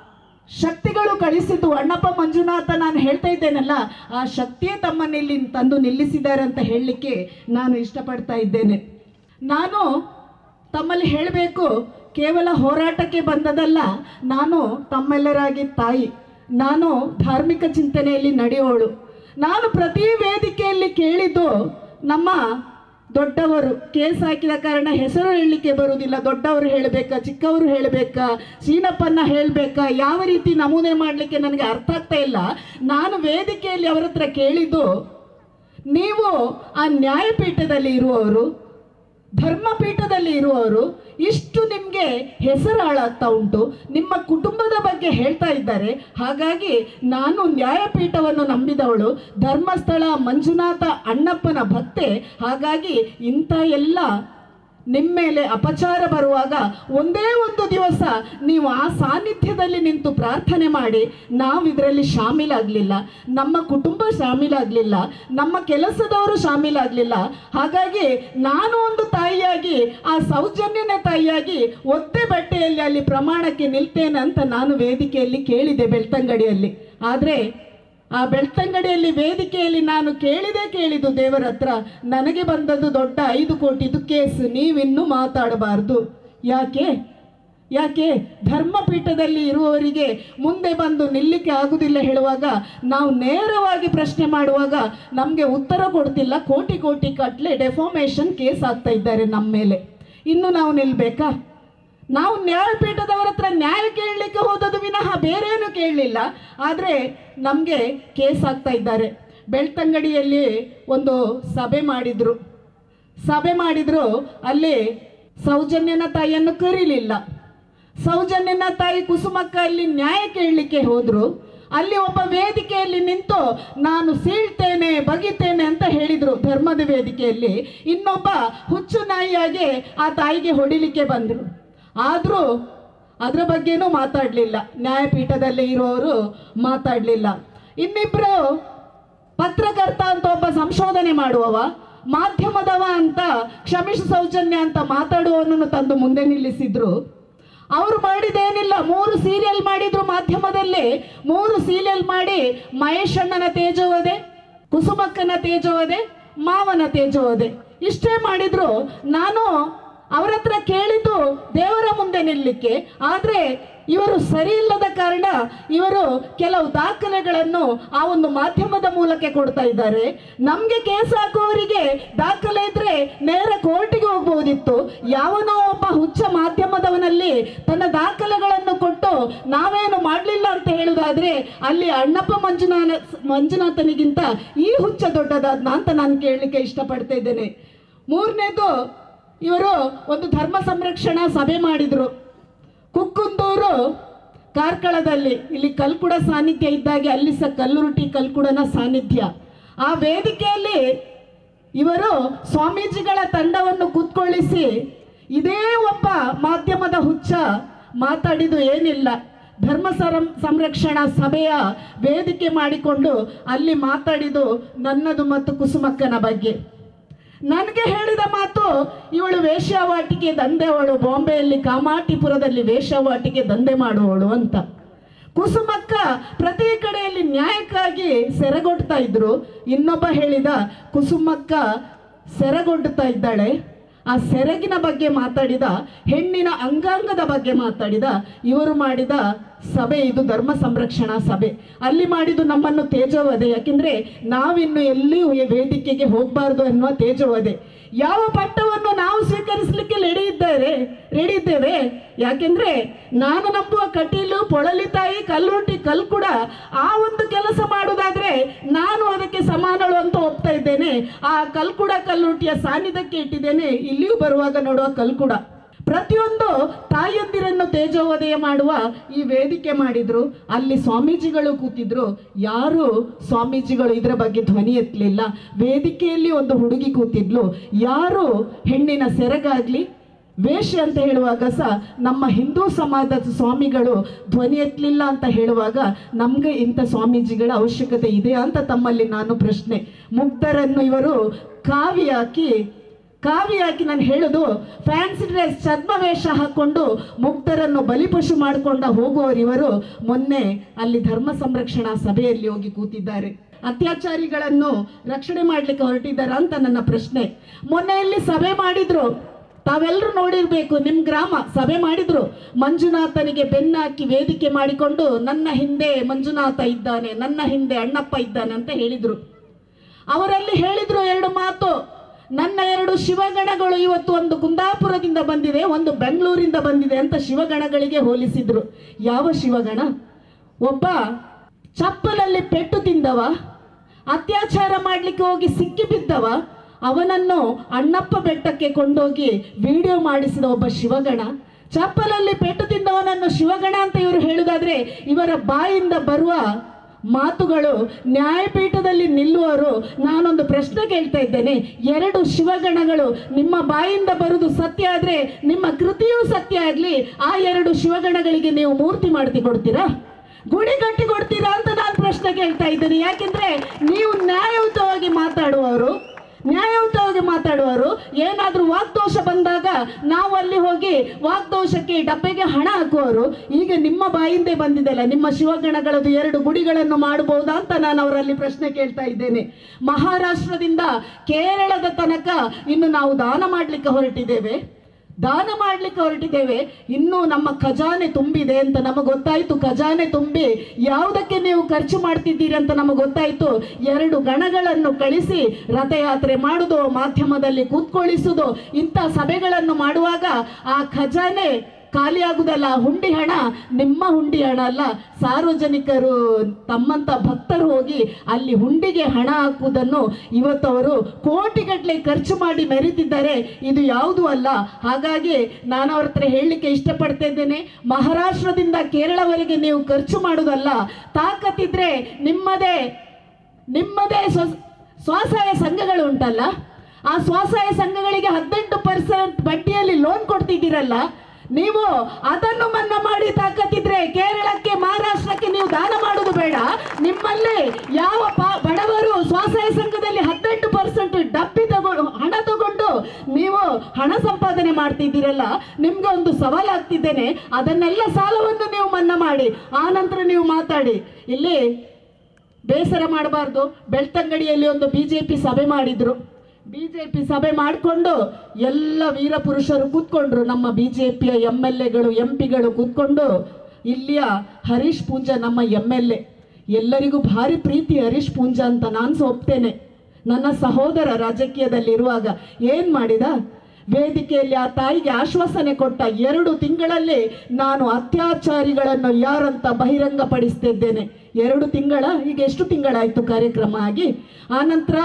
ಶಕ್ತಿಗಳು ಕಳಿಸಿದ್ದು ಅಣ್ಣಪ್ಪ ಮಂಜುನಾಥ ನಾನು ಹೇಳ್ತಾ ಇದ್ದೇನಲ್ಲ ಆ ಶಕ್ತಿಯೇ ತಮ್ಮನ್ನು ಇಲ್ಲಿ ತಂದು ನಿಲ್ಲಿಸಿದ್ದಾರೆ ಅಂತ ಹೇಳಲಿಕ್ಕೆ ನಾನು ಇಷ್ಟಪಡ್ತಾ ಇದ್ದೇನೆ ನಾನು ತಮ್ಮಲ್ಲಿ ಹೇಳಬೇಕು ಕೇವಲ ಹೋರಾಟಕ್ಕೆ ಬಂದದಲ್ಲ ನಾನು ತಮ್ಮೆಲ್ಲರಾಗಿ ತಾಯಿ ನಾನು ಧಾರ್ಮಿಕ ಚಿಂತನೆಯಲ್ಲಿ ನಡೆಯೋಳು ನಾನು ಪ್ರತಿ ವೇದಿಕೆಯಲ್ಲಿ ಕೇಳಿದ್ದು ನಮ್ಮ ದೊಡ್ಡವರು ಕೇಸ್ ಹಾಕಿದ ಕಾರಣ ಹೆಸರು ಹೇಳಲಿಕ್ಕೆ ಬರುವುದಿಲ್ಲ ದೊಡ್ಡವರು ಹೇಳಬೇಕಾ ಚಿಕ್ಕವರು ಹೇಳಬೇಕಾ ಸೀನಪ್ಪನ್ನ ಹೇಳಬೇಕಾ ಯಾವ ರೀತಿ ನಮೂನೆ ಮಾಡಲಿಕ್ಕೆ ನನಗೆ ಅರ್ಥ ಆಗ್ತಾ ಇಲ್ಲ ನಾನು ವೇದಿಕೆಯಲ್ಲಿ ಅವರ ಹತ್ರ ಕೇಳಿದ್ದು ನೀವು ಆ ನ್ಯಾಯಪೀಠದಲ್ಲಿ ಇರುವವರು ಧರ್ಮಪೀಠದಲ್ಲಿ ಇರುವವರು ಇಷ್ಟು ನಿಮಗೆ ಹೆಸರು ಹಾಳಾಗ್ತಾ ಉಂಟು ನಿಮ್ಮ ಕುಟುಂಬದ ಬಗ್ಗೆ ಹೇಳ್ತಾ ಇದ್ದಾರೆ ಹಾಗಾಗಿ ನಾನು ನ್ಯಾಯಪೀಠವನ್ನು ನಂಬಿದವಳು ಧರ್ಮಸ್ಥಳ ಮಂಜುನಾಥ ಅಣ್ಣಪ್ಪನ ಭಕ್ತೆ ಹಾಗಾಗಿ ಇಂಥ ಎಲ್ಲ ನಿಮ್ಮ ಮೇಲೆ ಅಪಚಾರ ಬರುವಾಗ ಒಂದೇ ಒಂದು ದಿವಸ ನೀವು ಆ ಸಾನ್ನಿಧ್ಯದಲ್ಲಿ ನಿಂತು ಪ್ರಾರ್ಥನೆ ಮಾಡಿ ನಾವು ಇದರಲ್ಲಿ ಶಾಮೀಲಾಗಲಿಲ್ಲ ನಮ್ಮ ಕುಟುಂಬ ಶಾಮೀಲಾಗಲಿಲ್ಲ ನಮ್ಮ ಕೆಲಸದವರು ಶಾಮೀಲಾಗಲಿಲ್ಲ ಹಾಗಾಗಿ ನಾನು ಒಂದು ತಾಯಿಯಾಗಿ ಆ ಸೌಜನ್ಯನ ತಾಯಿಯಾಗಿ ಒದ್ದೆ ಬಟ್ಟೆಯಲ್ಲಿ ಅಲ್ಲಿ ಪ್ರಮಾಣಕ್ಕೆ ನಿಲ್ತೇನೆ ಅಂತ ನಾನು ವೇದಿಕೆಯಲ್ಲಿ ಕೇಳಿದೆ ಬೆಳ್ತಂಗಡಿಯಲ್ಲಿ ಆದರೆ ಆ ಬೆಳ್ತಂಗಡಿಯಲ್ಲಿ ವೇದಿಕೆಯಲ್ಲಿ ನಾನು ಕೇಳಿದೆ ಕೇಳಿದು ದೇವರ ಹತ್ರ ನನಗೆ ಬಂದದ್ದು ದೊಡ್ಡ ಐದು ಕೋಟಿದು ಕೇಸ್ ನೀವಿನ್ನೂ ಮಾತಾಡಬಾರ್ದು ಯಾಕೆ ಯಾಕೆ ಧರ್ಮಪೀಠದಲ್ಲಿ ಇರುವವರಿಗೆ ಮುಂದೆ ಬಂದು ನಿಲ್ಲಿಕ್ಕೆ ಆಗುದಿಲ್ಲ ಹೇಳುವಾಗ ನಾವು ನೇರವಾಗಿ ಪ್ರಶ್ನೆ ಮಾಡುವಾಗ ನಮಗೆ ಉತ್ತರ ಕೊಡ್ತಿಲ್ಲ ಕೋಟಿ ಕೋಟಿ ಕಟ್ಲೆ ಡೆಫಾಮೇಷನ್ ಕೇಸ್ ಆಗ್ತಾ ಇದ್ದಾರೆ ನಮ್ಮ ಮೇಲೆ ಇನ್ನು ನಾವು ನಿಲ್ಬೇಕಾ ನಾವು ನ್ಯಾಯಪೀಠದವರ ಹತ್ರ ನ್ಯಾಯ ಕೇಳಲಿಕ್ಕೆ ಹೋದದು ವಿನಃ ಬೇರೇನು ಕೇಳಲಿಲ್ಲ ಆದರೆ ನಮಗೆ ಕೇಸ್ ಆಗ್ತಾ ಇದ್ದಾರೆ ಬೆಳ್ತಂಗಡಿಯಲ್ಲಿ ಒಂದು ಸಭೆ ಮಾಡಿದ್ರು ಸಭೆ ಮಾಡಿದ್ರು ಅಲ್ಲಿ ಸೌಜನ್ಯನ ತಾಯಿಯನ್ನು ಕರೀಲಿಲ್ಲ ಸೌಜನ್ಯನ ತಾಯಿ ಕುಸುಮಕ್ಕ ಅಲ್ಲಿ ನ್ಯಾಯ ಕೇಳಲಿಕ್ಕೆ ಹೋದ್ರು ಅಲ್ಲಿ ಒಬ್ಬ ವೇದಿಕೆಯಲ್ಲಿ ನಿಂತು ನಾನು ಸೀಳ್ತೇನೆ ಬಗಿತೇನೆ ಅಂತ ಹೇಳಿದ್ರು ಧರ್ಮದ ವೇದಿಕೆಯಲ್ಲಿ ಇನ್ನೊಬ್ಬ ಹುಚ್ಚು ನಾಯಿಯಾಗಿ ಆ ತಾಯಿಗೆ ಹೊಡಿಲಿಕ್ಕೆ ಬಂದರು ಆದರೂ ಅದರ ಬಗ್ಗೆನೂ ಮಾತಾಡಲಿಲ್ಲ ನ್ಯಾಯಪೀಠದಲ್ಲಿ ಇರೋರು ಮಾತಾಡಲಿಲ್ಲ ಇನ್ನಿಬ್ಬರು ಪತ್ರಕರ್ತ ಅಂತ ಒಬ್ಬ ಸಂಶೋಧನೆ ಮಾಡುವವ ಮಾಧ್ಯಮದವ ಅಂತ ಕ್ಷಮಿಸು ಸೌಜನ್ಯ ಅಂತ ಮಾತಾಡುವವನನ್ನು ತಂದು ಮುಂದೆ ನಿಲ್ಲಿಸಿದ್ರು ಅವ್ರು ಮಾಡಿದೇನಿಲ್ಲ ಮೂರು ಸೀರಿಯಲ್ ಮಾಡಿದ್ರು ಮಾಧ್ಯಮದಲ್ಲಿ ಮೂರು ಸೀರಿಯಲ್ ಮಾಡಿ ಮಹೇಶ್ ಅಣ್ಣನ ತೇಜೋವದೆ ಕುಸುಮಕ್ಕನ ತೇಜೋವದೆ ಮಾವನ ತೇಜೋವದೆ ಇಷ್ಟೇ ಮಾಡಿದ್ರು ನಾನು ಅವರ ಹತ್ರ ಕೇಳಿದ್ದು ದೇವರ ಮುಂದೆ ನಿಲ್ಲಲಿಕ್ಕೆ ಆದರೆ ಇವರು ಸರಿ ಇಲ್ಲದ ಕಾರಣ ಇವರು ಕೆಲವು ದಾಖಲೆಗಳನ್ನು ಆ ಒಂದು ಮಾಧ್ಯಮದ ಮೂಲಕ ಕೊಡ್ತಾ ಇದ್ದಾರೆ ನಮಗೆ ಕೇಸ್ ಹಾಕುವವರಿಗೆ ದಾಖಲೆ ಇದ್ರೆ ನೇರ ಕೋರ್ಟಿಗೆ ಹೋಗ್ಬೋದಿತ್ತು ಯಾವನೋ ಒಬ್ಬ ಹುಚ್ಚ ಮಾಧ್ಯಮದವನಲ್ಲಿ ತನ್ನ ದಾಖಲೆಗಳನ್ನು ಕೊಟ್ಟು ನಾವೇನು ಮಾಡಲಿಲ್ಲ ಅಂತ ಹೇಳುವುದಾದ್ರೆ ಅಲ್ಲಿ ಅಣ್ಣಪ್ಪ ಮಂಜುನಾಥ ಮಂಜುನಾಥನಿಗಿಂತ ಈ ಹುಚ್ಚ ದೊಡ್ಡದಾದ್ನ ಅಂತ ನಾನು ಕೇಳಲಿಕ್ಕೆ ಇಷ್ಟಪಡ್ತಾ ಇದ್ದೇನೆ ಮೂರನೇದು ಇವರು ಒಂದು ಧರ್ಮ ಸಂರಕ್ಷಣಾ ಸಭೆ ಮಾಡಿದ್ರು ಕುಕ್ಕುಂದೂರು ಕಾರ್ಕಳದಲ್ಲಿ ಇಲ್ಲಿ ಕಲ್ಕುಡ ಸಾನ್ನಿಧ್ಯ ಇದ್ದಾಗೆ ಅಲ್ಲಿ ಸಹ ಕಲ್ಲುರುಟಿ ಕಲ್ಕುಡನ ಸಾನ್ನಿಧ್ಯ ಆ ವೇದಿಕೆಯಲ್ಲಿ ಇವರು ಸ್ವಾಮೀಜಿಗಳ ತಂಡವನ್ನು ಕೂತ್ಕೊಳ್ಳಿಸಿ ಇದೇ ಒಬ್ಬ ಮಾಧ್ಯಮದ ಹುಚ್ಚ ಮಾತಾಡಿದು ಏನಿಲ್ಲ ಧರ್ಮ ಸರಂ ಸಂರಕ್ಷಣಾ ಸಭೆಯ ವೇದಿಕೆ ಮಾಡಿಕೊಂಡು ಅಲ್ಲಿ ಮಾತಾಡಿದು ನನ್ನದು ಮತ್ತು ಕುಸುಮಕ್ಕನ ಬಗ್ಗೆ ನನಗೆ ಹೇಳಿದ ಮಾತು ಇವಳು ವೇಶ್ಯಾವಾಟಿಕೆ ದಂಧೆವಳು ಬಾಂಬೆಯಲ್ಲಿ ಕಾಮಾಟಿಪುರದಲ್ಲಿ ವೇಶ್ಯಾವಾಟಿಕೆ ದಂಧೆ ಮಾಡುವವಳು ಅಂತ ಕುಸುಮಕ್ಕ ಪ್ರತಿ ಕಡೆಯಲ್ಲಿ ನ್ಯಾಯಕ್ಕಾಗಿ ಸೆರೆಗೊಡ್ತಾ ಇದ್ರು ಇನ್ನೊಬ್ಬ ಹೇಳಿದ ಕುಸುಮಕ್ಕ ಸೆರೆಗೊಡ್ತಾ ಇದ್ದಾಳೆ ಆ ಸೆರಗಿನ ಬಗ್ಗೆ ಮಾತಾಡಿದ ಹೆಣ್ಣಿನ ಅಂಗಾಂಗದ ಬಗ್ಗೆ ಮಾತಾಡಿದ ಇವರು ಮಾಡಿದ ಸಭೆ ಇದು ಧರ್ಮ ಸಂರಕ್ಷಣಾ ಸಭೆ ಅಲ್ಲಿ ಮಾಡಿದ್ದು ನಮ್ಮನ್ನು ತೇಜೋವಧೆ ಯಾಕೆಂದ್ರೆ ನಾವಿನ್ನು ಎಲ್ಲಿಯೂ ಈ ವೇದಿಕೆಗೆ ಹೋಗಬಾರ್ದು ಅನ್ನುವ ತೇಜೋವಧೆ ಯಾವ ಪಟ್ಟವನ್ನು ನಾವು ಸ್ವೀಕರಿಸಲಿಕ್ಕೆ ರೆಡಿ ಇದ್ದಾರೆ ರೆಡಿ ಇದ್ದೇವೆ ಯಾಕೆಂದ್ರೆ ನಾನು ನಂಬುವ ಕಟೀಲು ಪೊಳಲಿ ತಾಯಿ ಕಲ್ಲುರುಟಿ ಕಲ್ ಕೂಡ ಆ ಒಂದು ಕೆಲಸ ಮಾಡುವುದಾದ್ರೆ ನಾನು ಅದಕ್ಕೆ ಸಮಾನಳು ಅಂತ ಒಪ್ತಾ ಇದ್ದೇನೆ ಆ ಕಲ್ಕುಡ ಕಲ್ಲುರುಟಿಯ ಸಾನ್ನಿಧ್ಯಕ್ಕೆ ಇಟ್ಟಿದ್ದೇನೆ ಇಲ್ಲಿಯೂ ಬರುವಾಗ ನೋಡುವ ಕಲ್ಕುಡ ಪ್ರತಿಯೊಂದು ತಾಯಂದಿರನ್ನು ತೇಜೋವಧೆಯ ಮಾಡುವ ಈ ವೇದಿಕೆ ಮಾಡಿದ್ರು ಅಲ್ಲಿ ಸ್ವಾಮೀಜಿಗಳು ಕೂತಿದ್ರು ಯಾರು ಸ್ವಾಮೀಜಿಗಳು ಇದರ ಬಗ್ಗೆ ಧ್ವನಿ ಎತ್ತಲಿಲ್ಲ ವೇದಿಕೆಯಲ್ಲಿ ಒಂದು ಹುಡುಗಿ ಕೂತಿದ್ಲು ಯಾರು ಹೆಣ್ಣಿನ ಸೆರಗಾಗ್ಲಿ ವೇಷ ಅಂತ ಹೇಳುವಾಗ ಸಹ ನಮ್ಮ ಹಿಂದೂ ಸಮಾಜದ ಸ್ವಾಮಿಗಳು ಧ್ವನಿ ಎತ್ತಲಿಲ್ಲ ಅಂತ ಹೇಳುವಾಗ ನಮಗೆ ಇಂಥ ಸ್ವಾಮೀಜಿಗಳ ಅವಶ್ಯಕತೆ ಇದೆಯಾ ಅಂತ ತಮ್ಮಲ್ಲಿ ನಾನು ಪ್ರಶ್ನೆ ಮುಗ್ಧರನ್ನು ಇವರು ಕಾವಿ ಹಾಕಿ ಕಾವಿ ಹಾಕಿ ನಾನು ಹೇಳುದು ಫ್ಯಾನ್ಸಿ ಡ್ರೆಸ್ ಚರ್ಮ ವೇಷ ಹಾಕೊಂಡು ಮುಗ್ಧರನ್ನು ಬಲಿಪಶು ಮಾಡಿಕೊಂಡ ಹೋಗುವವರು ಇವರು ಮೊನ್ನೆ ಅಲ್ಲಿ ಧರ್ಮ ಸಂರಕ್ಷಣಾ ಸಭೆಯಲ್ಲಿ ಹೋಗಿ ಕೂತಿದ್ದಾರೆ ಅತ್ಯಾಚಾರಿಗಳನ್ನು ರಕ್ಷಣೆ ಮಾಡಲಿಕ್ಕೆ ಹೊರಟಿದ್ದಾರ ಅಂತ ನನ್ನ ಪ್ರಶ್ನೆ ಮೊನ್ನೆ ಇಲ್ಲಿ ಸಭೆ ಮಾಡಿದ್ರು ತಾವೆಲ್ಲರೂ ನೋಡಿರ್ಬೇಕು ನಿಮ್ಮ ಗ್ರಾಮ ಸಭೆ ಮಾಡಿದ್ರು ಮಂಜುನಾಥನಿಗೆ ಬೆನ್ನಾಕಿ ವೇದಿಕೆ ಮಾಡಿಕೊಂಡು ನನ್ನ ಹಿಂದೆ ಮಂಜುನಾಥ ಇದ್ದಾನೆ ನನ್ನ ಹಿಂದೆ ಅಣ್ಣಪ್ಪ ಇದ್ದಾನೆ ಅಂತ ಹೇಳಿದ್ರು ಅವರಲ್ಲಿ ಹೇಳಿದ್ರು ಎರಡು ಮಾತು ನನ್ನ ಎರಡು ಶಿವಗಣಗಳು ಇವತ್ತು ಒಂದು ಕುಂದಾಪುರದಿಂದ ಬಂದಿದೆ ಒಂದು ಬೆಂಗಳೂರಿಂದ ಬಂದಿದೆ ಅಂತ ಶಿವಗಣಗಳಿಗೆ ಹೋಲಿಸಿದ್ರು ಯಾವ ಶಿವಗಣ ಒಬ್ಬ ಚಪ್ಪಲಲ್ಲಿ ಪೆಟ್ಟು ತಿಂದವ ಅತ್ಯಾಚಾರ ಮಾಡಲಿಕ್ಕೆ ಹೋಗಿ ಸಿಕ್ಕಿ ಬಿದ್ದವ ಅವನನ್ನು ಅಣ್ಣಪ್ಪ ಬೆಟ್ಟಕ್ಕೆ ಕೊಂಡೋಗಿ ವಿಡಿಯೋ ಮಾಡಿಸಿದ ಒಬ್ಬ ಶಿವಗಣ ಚಪ್ಪಲಲ್ಲಿ ಪೆಟ್ಟು ತಿಂದವನನ್ನು ಶಿವಗಣ ಅಂತ ಇವರು ಹೇಳುವುದಾದ್ರೆ ಇವರ ಬಾಯಿಂದ ಬರುವ ಮಾತುಗಳು ನ್ಯಾಯಪೀಠದಲ್ಲಿ ನಿಲ್ಲುವರು ನಾನೊಂದು ಪ್ರಶ್ನೆ ಕೇಳ್ತಾ ಇದ್ದೇನೆ ಎರಡು ಶಿವಗಣಗಳು ನಿಮ್ಮ ಬಾಯಿಂದ ಬರುವುದು ಸತ್ಯ ಆದ್ರೆ ನಿಮ್ಮ ಕೃತಿಯೂ ಸತ್ಯ ಆಗ್ಲಿ ಆ ಎರಡು ಶಿವಗಣಗಳಿಗೆ ನೀವು ಮೂರ್ತಿ ಮಾಡ್ತಿ ಕೊಡ್ತೀರಾ ಗುಡಿ ಕಟ್ಟಿ ಕೊಡ್ತೀರಾ ಅಂತ ನಾನು ಪ್ರಶ್ನೆ ಕೇಳ್ತಾ ಇದ್ದೇನೆ ಯಾಕೆಂದ್ರೆ ನೀವು ನ್ಯಾಯಯುತವಾಗಿ ಮಾತಾಡುವವರು ನ್ಯಾಯಯುತವಾಗಿ ಮಾತಾಡುವವರು ಏನಾದ್ರೂ ವಾಗ್ದೋಷ ಬಂದಾಗ ನಾವು ಅಲ್ಲಿ ಹೋಗಿ ವಾಗ್ದೋಷಕ್ಕೆ ಡಬ್ಬೆಗೆ ಹಣ ಹಾಕುವವರು ಈಗ ನಿಮ್ಮ ಬಾಯಿಂದೇ ಬಂದಿದೆಲ್ಲ ನಿಮ್ಮ ಶಿವಗಣಗಳದ್ದು ಎರಡು ಗುಡಿಗಳನ್ನು ಮಾಡಬಹುದಾ ಅಂತ ನಾನು ಅವರಲ್ಲಿ ಪ್ರಶ್ನೆ ಕೇಳ್ತಾ ಇದ್ದೇನೆ ಮಹಾರಾಷ್ಟ್ರದಿಂದ ಕೇರಳದ ತನಕ ಇನ್ನು ನಾವು ದಾನ ಮಾಡಲಿಕ್ಕೆ ಹೊರಟಿದ್ದೇವೆ ದಾನ ಮಾಡ್ಲಿಕ್ಕೆ ಹೊರಟಿದ್ದೇವೆ ಇನ್ನೂ ನಮ್ಮ ಖಜಾನೆ ತುಂಬಿದೆ ಅಂತ ನಮಗೆ ಗೊತ್ತಾಯ್ತು ಖಜಾನೆ ತುಂಬಿ ಯಾವುದಕ್ಕೆ ನೀವು ಖರ್ಚು ಮಾಡ್ತಿದ್ದೀರಿ ಅಂತ ನಮಗೆ ಗೊತ್ತಾಯ್ತು ಎರಡು ಗಣಗಳನ್ನು ಕಳಿಸಿ ರಥಯಾತ್ರೆ ಮಾಡುದು ಮಾಧ್ಯಮದಲ್ಲಿ ಕೂತ್ಕೊಳ್ಳಿಸುವುದು ಇಂಥ ಸಭೆಗಳನ್ನು ಮಾಡುವಾಗ ಆ ಖಜಾನೆ ಖಾಲಿಯಾಗುವುದಲ್ಲ ಹುಂಡಿ ಹಣ ನಿಮ್ಮ ಹುಂಡಿ ಹಣ ಅಲ್ಲ ಸಾರ್ವಜನಿಕರು ತಮ್ಮಂತ ಭಕ್ತರು ಹೋಗಿ ಅಲ್ಲಿ ಹುಂಡಿಗೆ ಹಣ ಹಾಕುವುದನ್ನು ಇವತ್ತು ಅವರು ಕೋಟಿಗಟ್ಟಲೆ ಖರ್ಚು ಮಾಡಿ ಮೆರೀತಿದ್ದಾರೆ ಇದು ಯಾವುದೂ ಅಲ್ಲ ಹಾಗಾಗಿ ನಾನು ಅವ್ರ ಹತ್ರ ಹೇಳಲಿಕ್ಕೆ ಇಷ್ಟಪಡ್ತಾ ಇದ್ದೇನೆ ಮಹಾರಾಷ್ಟ್ರದಿಂದ ಕೇರಳವರೆಗೆ ನೀವು ಖರ್ಚು ಮಾಡುವುದಲ್ಲ ತಾಕತ್ತಿದ್ರೆ ನಿಮ್ಮದೇ ನಿಮ್ಮದೇ ಸ್ವ ಸ್ವಸಹಾಯ ಸಂಘಗಳು ಉಂಟಲ್ಲ ಆ ಸ್ವಸಹಾಯ ಸಂಘಗಳಿಗೆ ಹದಿನೆಂಟು ಪರ್ಸೆಂಟ್ ಬಡ್ಡಿಯಲ್ಲಿ ಲೋನ್ ಕೊಡ್ತಿದ್ದೀರಲ್ಲ ನೀವು ಅದನ್ನು ಮನ್ನಾ ಮಾಡಿ ತಾಕತ್ತಿದ್ರೆ ಕೇರಳಕ್ಕೆ ಮಹಾರಾಷ್ಟ್ರಕ್ಕೆ ನೀವು ದಾನ ಮಾಡುದು ಬೇಡ ನಿಮ್ಮಲ್ಲಿ ಯಾವ ಪ- ಬಡವರು ಸ್ವಸಹಾಯ ಸಂಘದಲ್ಲಿ ಹದಿನೆಂಟು ಪರ್ಸೆಂಟ್ ಡಬ್ಬಿ ತಗೊಂಡು ಹಣ ತಗೊಂಡು ನೀವು ಹಣ ಸಂಪಾದನೆ ಮಾಡ್ತಿದ್ದೀರಲ್ಲ ನಿಮ್ಗೆ ಒಂದು ಸವಾಲಾಗ್ತಿದ್ದೇನೆ ಅದನ್ನೆಲ್ಲ ಸಾಲವನ್ನು ನೀವು ಮನ್ನಾ ಮಾಡಿ ಆ ನಂತರ ನೀವು ಮಾತಾಡಿ ಇಲ್ಲಿ ಬೇಸರ ಮಾಡಬಾರ್ದು ಬೆಳ್ತಂಗಡಿಯಲ್ಲಿ ಒಂದು ಬಿಜೆಪಿ ಸಭೆ ಮಾಡಿದ್ರು ಬಿಜೆಪಿ ಸಭೆ ಮಾಡಿಕೊಂಡು ಎಲ್ಲ ವೀರಪುರುಷರು ಕೂತ್ಕೊಂಡ್ರು ನಮ್ಮ ಬಿಜೆಪಿಯ ಎಮ್ ಎಲ್ ಎಗಳು ಎಂ ಪಿಗಳು ಕೂತ್ಕೊಂಡು ಇಲ್ಲಿಯ ಹರೀಶ್ ಪೂಂಜಾ ನಮ್ಮ ಎಮ್ ಎಲ್ ಎ ಎಲ್ಲರಿಗೂ ಭಾರಿ ಪ್ರೀತಿ ಹರೀಶ್ ಪೂಂಜಾ ಅಂತ ನಾನು ಸಹ ಒಪ್ತೇನೆ ನನ್ನ ಸಹೋದರ ರಾಜಕೀಯದಲ್ಲಿರುವಾಗ ಏನು ಮಾಡಿದ ವೇದಿಕೆಯಲ್ಲಿ ಆ ತಾಯಿಗೆ ಆಶ್ವಾಸನೆ ಕೊಟ್ಟ ಎರಡು ತಿಂಗಳಲ್ಲಿ ನಾನು ಅತ್ಯಾಚಾರಿಗಳನ್ನು ಯಾರಂತ ಬಹಿರಂಗಪಡಿಸ್ತಿದ್ದೇನೆ ಎರಡು ತಿಂಗಳ ಈಗ ಎಷ್ಟು ತಿಂಗಳಾಯ್ತು ಕಾರ್ಯಕ್ರಮ ಆಗಿ ಆನಂತರ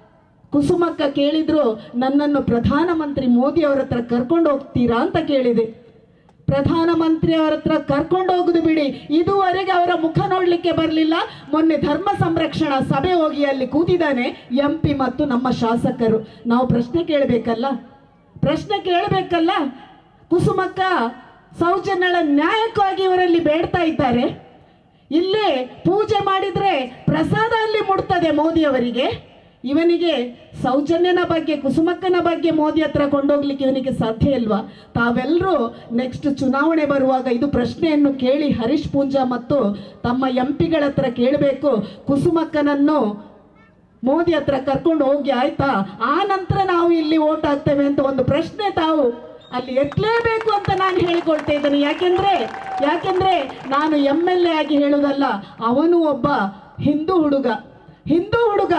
ಕುಸುಮಕ್ಕ ಕೇಳಿದ್ರು ನನ್ನನ್ನು ಪ್ರಧಾನಮಂತ್ರಿ ಮೋದಿ ಅವರ ಹತ್ರ ಕರ್ಕೊಂಡು ಹೋಗ್ತೀರಾ ಅಂತ ಕೇಳಿದೆ ಪ್ರಧಾನಮಂತ್ರಿ ಅವರ ಹತ್ರ ಕರ್ಕೊಂಡು ಹೋಗುದು ಬಿಡಿ ಇದುವರೆಗೆ ಅವರ ಮುಖ ನೋಡ್ಲಿಕ್ಕೆ ಬರಲಿಲ್ಲ ಮೊನ್ನೆ ಧರ್ಮ ಸಂರಕ್ಷಣಾ ಸಭೆ ಹೋಗಿ ಅಲ್ಲಿ ಕೂತಿದ್ದಾನೆ ಎಂ ಪಿ ಮತ್ತು ನಮ್ಮ ಶಾಸಕರು ನಾವು ಪ್ರಶ್ನೆ ಕೇಳಬೇಕಲ್ಲ ಪ್ರಶ್ನೆ ಕೇಳಬೇಕಲ್ಲ ಕುಸುಮಕ್ಕ ಸೌಜನ್ಯಳ ನ್ಯಾಯಕ್ಕಾಗಿ ಇವರಲ್ಲಿ ಬೇಡ್ತಾ ಇದ್ದಾರೆ ಇಲ್ಲಿ ಪೂಜೆ ಮಾಡಿದ್ರೆ ಪ್ರಸಾದ ಅಲ್ಲಿ ಮುಡ್ತದೆ ಮೋದಿ ಅವರಿಗೆ ಇವನಿಗೆ ಸೌಜನ್ಯನ ಬಗ್ಗೆ ಕುಸುಮಕ್ಕನ ಬಗ್ಗೆ ಮೋದಿ ಹತ್ರ ಕೊಂಡೋಗ್ಲಿಕ್ಕೆ ಇವನಿಗೆ ಸಾಧ್ಯ ಇಲ್ವಾ ತಾವೆಲ್ಲರೂ ನೆಕ್ಸ್ಟ್ ಚುನಾವಣೆ ಬರುವಾಗ ಇದು ಪ್ರಶ್ನೆಯನ್ನು ಕೇಳಿ ಹರೀಶ್ ಪೂಂಜಾ ಮತ್ತು ತಮ್ಮ ಎಂ ಪಿಗಳ ಹತ್ರ ಕೇಳಬೇಕು ಕುಸುಮಕ್ಕನನ್ನು ಮೋದಿ ಹತ್ರ ಕರ್ಕೊಂಡು ಹೋಗಿ ಆಯ್ತಾ ಆ ನಂತರ ನಾವು ಇಲ್ಲಿ ಓಟ್ ಹಾಕ್ತೇವೆ ಅಂತ ಒಂದು ಪ್ರಶ್ನೆ ತಾವು ಅಲ್ಲಿ ಎತ್ತಲೇಬೇಕು ಅಂತ ನಾನು ಹೇಳಿಕೊಳ್ತಾ ಇದ್ದೇನೆ ಯಾಕೆಂದ್ರೆ ಯಾಕೆಂದ್ರೆ ನಾನು ಎಮ್ ಎಲ್ ಎ ಆಗಿ ಹೇಳುವುದಲ್ಲ ಅವನು ಒಬ್ಬ ಹಿಂದೂ ಹುಡುಗ ಹಿಂದೂ ಹುಡುಗ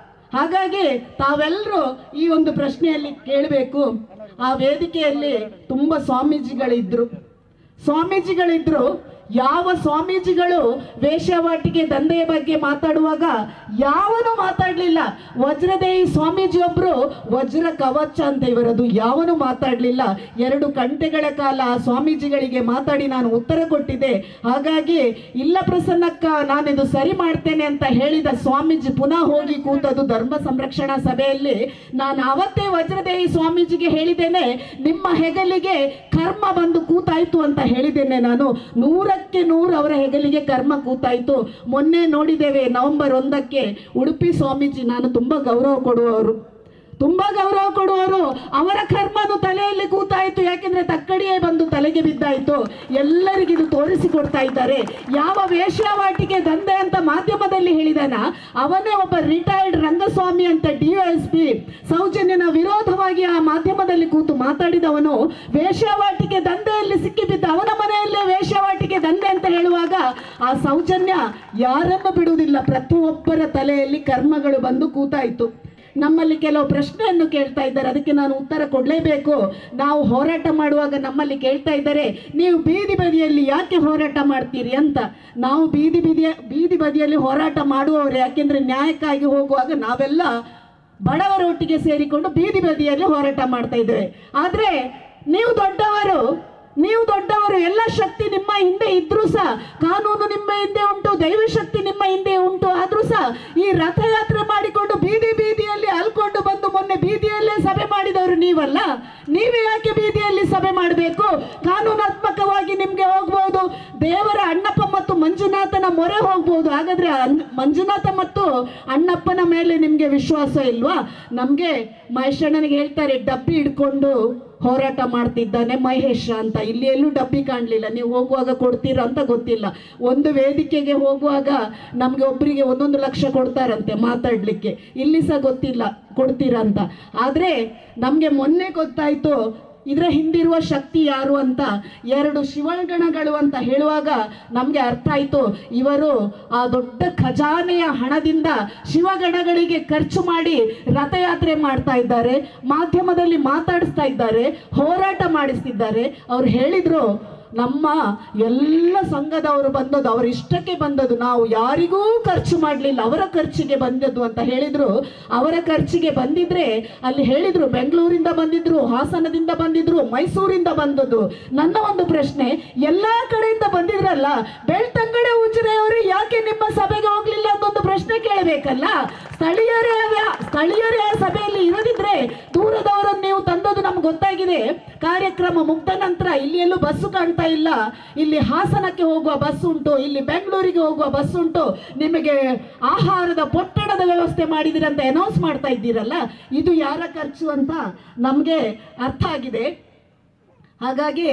ಹಾಗಾಗಿ ತಾವೆಲ್ಲರೂ ಈ ಒಂದು ಪ್ರಶ್ನೆಯಲ್ಲಿ ಕೇಳಬೇಕು ಆ ವೇದಿಕೆಯಲ್ಲಿ ತುಂಬ ಸ್ವಾಮೀಜಿಗಳಿದ್ರು ಸ್ವಾಮೀಜಿಗಳಿದ್ರು ಯಾವ ಸ್ವಾಮೀಜಿಗಳು ವೇಶ್ಯಾವಾಟಿಕೆ ದಂಧೆಯ ಬಗ್ಗೆ ಮಾತಾಡುವಾಗ ಯಾವನು ಮಾತಾಡಲಿಲ್ಲ ವಜ್ರದೇಹಿ ಸ್ವಾಮೀಜಿ ಒಬ್ರು ವಜ್ರ ಕವಚ ಅಂತ ಇವರದು ಯಾವನು ಮಾತಾಡಲಿಲ್ಲ ಎರಡು ಗಂಟೆಗಳ ಕಾಲ ಆ ಸ್ವಾಮೀಜಿಗಳಿಗೆ ಮಾತಾಡಿ ನಾನು ಉತ್ತರ ಕೊಟ್ಟಿದ್ದೆ ಹಾಗಾಗಿ ಇಲ್ಲ ಪ್ರಸನ್ನಕ್ಕ ನಾನಿದು ಸರಿ ಮಾಡ್ತೇನೆ ಅಂತ ಹೇಳಿದ ಸ್ವಾಮೀಜಿ ಪುನಃ ಹೋಗಿ ಕೂತದು ಧರ್ಮ ಸಂರಕ್ಷಣಾ ಸಭೆಯಲ್ಲಿ ನಾನು ಅವತ್ತೇ ವಜ್ರದೇಹಿ ಸ್ವಾಮೀಜಿಗೆ ಹೇಳಿದ್ದೇನೆ ನಿಮ್ಮ ಹೆಗಲಿಗೆ ಕರ್ಮ ಬಂದು ಕೂತಾಯ್ತು ಅಂತ ಹೇಳಿದ್ದೇನೆ ನಾನು ನೂರಕ್ಕೆ ನೂರು ಅವರ ಹೆಗಲಿಗೆ ಕರ್ಮ ಕೂತಾಯ್ತು ಮೊನ್ನೆ ನೋಡಿದ್ದೇವೆ ನವೆಂಬರ್ ಒಂದಕ್ಕೆ ಉಡುಪಿ ಸ್ವಾಮೀಜಿ ನಾನು ತುಂಬಾ ಗೌರವ ಕೊಡುವವರು ತುಂಬಾ ಗೌರವ ಕೊಡುವವರು ಅವರ ಕರ್ಮನು ತಲೆಯಲ್ಲಿ ಕೂತಾಯಿತು ಯಾಕೆಂದ್ರೆ ತಕ್ಕಡಿಯೇ ಬಂದು ತಲೆಗೆ ಬಿದ್ದಾಯಿತು ಎಲ್ಲರಿಗಿದು ತೋರಿಸಿಕೊಡ್ತಾ ಇದ್ದಾರೆ ಯಾವ ವೇಶ್ಯಾವಾಟಿಕೆ ದಂಧೆ ಅಂತ ಮಾಧ್ಯಮದಲ್ಲಿ ಹೇಳಿದಾನ ಅವನೇ ಒಬ್ಬ ರಿಟೈರ್ಡ್ ರಂಗಸ್ವಾಮಿ ಅಂತ ಡಿ ಎಸ್ ಪಿ ಸೌಜನ್ಯನ ವಿರೋಧವಾಗಿ ಆ ಮಾಧ್ಯಮದಲ್ಲಿ ಕೂತು ಮಾತಾಡಿದವನು ವೇಶ್ಯಾವಾಟಿಕೆ ದಂಧೆಯಲ್ಲಿ ಸಿಕ್ಕಿಬಿದ್ದ ಅವನ ಮನೆಯಲ್ಲೇ ವೇಶ್ಯಾವಾಟಿಕೆ ದಂಧೆ ಅಂತ ಹೇಳುವಾಗ ಆ ಸೌಜನ್ಯ ಯಾರನ್ನು ಬಿಡುವುದಿಲ್ಲ ಪ್ರತಿಯೊಬ್ಬರ ತಲೆಯಲ್ಲಿ ಕರ್ಮಗಳು ಬಂದು ಕೂತಾಯಿತು ನಮ್ಮಲ್ಲಿ ಕೆಲವು ಪ್ರಶ್ನೆಯನ್ನು ಕೇಳ್ತಾ ಇದ್ದಾರೆ ಅದಕ್ಕೆ ನಾನು ಉತ್ತರ ಕೊಡಲೇಬೇಕು ನಾವು ಹೋರಾಟ ಮಾಡುವಾಗ ನಮ್ಮಲ್ಲಿ ಕೇಳ್ತಾ ಇದ್ದಾರೆ ನೀವು ಬೀದಿ ಬದಿಯಲ್ಲಿ ಯಾಕೆ ಹೋರಾಟ ಮಾಡ್ತೀರಿ ಅಂತ ನಾವು ಬೀದಿ ಬದಿಯ ಬೀದಿ ಬದಿಯಲ್ಲಿ ಹೋರಾಟ ಮಾಡುವವರು ಯಾಕೆಂದ್ರೆ ನ್ಯಾಯಕ್ಕಾಗಿ ಹೋಗುವಾಗ ನಾವೆಲ್ಲ ಬಡವರ ಒಟ್ಟಿಗೆ ಸೇರಿಕೊಂಡು ಬೀದಿ ಬದಿಯಲ್ಲಿ ಹೋರಾಟ ಮಾಡ್ತಾ ಇದ್ದೇವೆ ಆದರೆ ನೀವು ದೊಡ್ಡವರು ನೀವು ದೊಡ್ಡವರು ಎಲ್ಲ ಶಕ್ತಿ ನಿಮ್ಮ ಹಿಂದೆ ಇದ್ರೂ ಸಹ ಕಾನೂನು ನಿಮ್ಮ ಹಿಂದೆ ಉಂಟು ದೈವಶಕ್ತಿ ನಿಮ್ಮ ಹಿಂದೆ ಉಂಟು ಆದ್ರೂ ಸಹ ಈ ರಥಯಾತ್ರೆ ಮಾಡಿಕೊಂಡು ಬೀದಿ ಬೀದಿಯಲ್ಲಿ ಅಲ್ಕೊಂಡು ಬಂದು ಮೊನ್ನೆ ಬೀದಿಯಲ್ಲೇ ಸಭೆ ಮಾಡಿದವರು ನೀವಲ್ಲ ನೀವೇ ಯಾಕೆ ಬೀದಿಯಲ್ಲಿ ಸಭೆ ಮಾಡಬೇಕು ಕಾನೂನಾತ್ಮಕವಾಗಿ ನಿಮ್ಗೆ ಹೋಗ್ಬೋದು ದೇವರ ಅಣ್ಣಪ್ಪ ಮತ್ತು ಮಂಜುನಾಥನ ಮೊರೆ ಹೋಗ್ಬೋದು ಹಾಗಾದ್ರೆ ಅನ್- ಮಂಜುನಾಥ ಮತ್ತು ಅಣ್ಣಪ್ಪನ ಮೇಲೆ ನಿಮ್ಗೆ ವಿಶ್ವಾಸ ಇಲ್ವಾ ನಮ್ಗೆ ಮಹೇಶಣ್ಣನಿಗೆ ಹೇಳ್ತಾರೆ ಡಬ್ಬಿ ಹಿಡ್ಕೊಂಡು ಹೋರಾಟ ಮಾಡ್ತಿದ್ದಾನೆ ಮಹೇಶ ಅಂತ ಇಲ್ಲಿ ಎಲ್ಲೂ ಡಬ್ಬಿ ಕಾಣಲಿಲ್ಲ ನೀವು ಹೋಗುವಾಗ ಕೊಡ್ತೀರಾ ಅಂತ ಗೊತ್ತಿಲ್ಲ ಒಂದು ವೇದಿಕೆಗೆ ಹೋಗುವಾಗ ನಮಗೆ ಒಬ್ಬರಿಗೆ ಒಂದೊಂದು ಲಕ್ಷ ಕೊಡ್ತಾರಂತೆ ಮಾತಾಡಲಿಕ್ಕೆ ಇಲ್ಲಿ ಸಹ ಗೊತ್ತಿಲ್ಲ ಕೊಡ್ತೀರಾ ಅಂತ ಆದರೆ ನಮಗೆ ಮೊನ್ನೆ ಗೊತ್ತಾಯಿತು ಇದರ ಹಿಂದಿರುವ ಶಕ್ತಿ ಯಾರು ಅಂತ ಎರಡು ಶಿವಗಣಗಳು ಅಂತ ಹೇಳುವಾಗ ನಮಗೆ ಅರ್ಥ ಆಯಿತು ಇವರು ಆ ದೊಡ್ಡ ಖಜಾನೆಯ ಹಣದಿಂದ ಶಿವಗಣಗಳಿಗೆ ಖರ್ಚು ಮಾಡಿ ರಥಯಾತ್ರೆ ಮಾಡ್ತಾ ಇದ್ದಾರೆ ಮಾಧ್ಯಮದಲ್ಲಿ ಮಾತಾಡಿಸ್ತಾ ಇದ್ದಾರೆ ಹೋರಾಟ ಮಾಡಿಸ್ತಿದ್ದಾರೆ ಅವ್ರು ಹೇಳಿದ್ರು ನಮ್ಮ ಎಲ್ಲ ಸಂಘದವರು ಬಂದದ್ದು ಅವರ ಇಷ್ಟಕ್ಕೆ ಬಂದದ್ದು ನಾವು ಯಾರಿಗೂ ಖರ್ಚು ಮಾಡಲಿಲ್ಲ ಅವರ ಖರ್ಚಿಗೆ ಬಂದದ್ದು ಅಂತ ಹೇಳಿದ್ರು ಅವರ ಖರ್ಚಿಗೆ ಬಂದಿದ್ರೆ ಅಲ್ಲಿ ಹೇಳಿದ್ರು ಬೆಂಗಳೂರಿಂದ ಬಂದಿದ್ರು ಹಾಸನದಿಂದ ಬಂದಿದ್ರು ಮೈಸೂರಿಂದ ಬಂದದ್ದು ನನ್ನ ಒಂದು ಪ್ರಶ್ನೆ ಎಲ್ಲಾ ಕಡೆಯಿಂದ ಬಂದಿದ್ರಲ್ಲ ಬೆಳ್ತಂಗಡೆ ಉಜಿರೆ ಅವರು ಯಾಕೆ ನಿಮ್ಮ ಸಭೆಗೆ ಹೋಗ್ಲಿಲ್ಲ ಅಂತ ಒಂದು ಪ್ರಶ್ನೆ ಕೇಳಬೇಕಲ್ಲ ಸ್ಥಳೀಯರೇ ಆ- ಸ್ಥಳೀಯರೇ ಆ ಸಭೆಯಲ್ಲಿ ಇರದಿದ್ರೆ ದೂರದವರನ್ನು ನೀವು ತಂದದ್ದು ನಮ್ಗೆ ಗೊತ್ತಾಗಿದೆ ಕಾರ್ಯಕ್ರಮ ಮುಗ್ದ ನಂತರ ಇಲ್ಲಿ ಎಲ್ಲೂ ಬಸ್ಸು ಕಾಣ್ತಾ ಇಲ್ಲ ಇಲ್ಲಿ ಹಾಸನಕ್ಕೆ ಹೋಗುವ ಬಸ್ ಉಂಟು ಇಲ್ಲಿ ಬೆಂಗಳೂರಿಗೆ ಹೋಗುವ ಬಸ್ ಉಂಟು ನಿಮಗೆ ಆಹಾರದ ಪೊಟ್ಟಣದ ವ್ಯವಸ್ಥೆ ಮಾಡಿದಿರ ಅಂತ ಅನೌನ್ಸ್ ಮಾಡ್ತಾ ಇದ್ದೀರಲ್ಲ ಇದು ಯಾರ ಖರ್ಚು ಅಂತ ನಮಗೆ ಅರ್ಥ ಆಗಿದೆ ಹಾಗಾಗಿ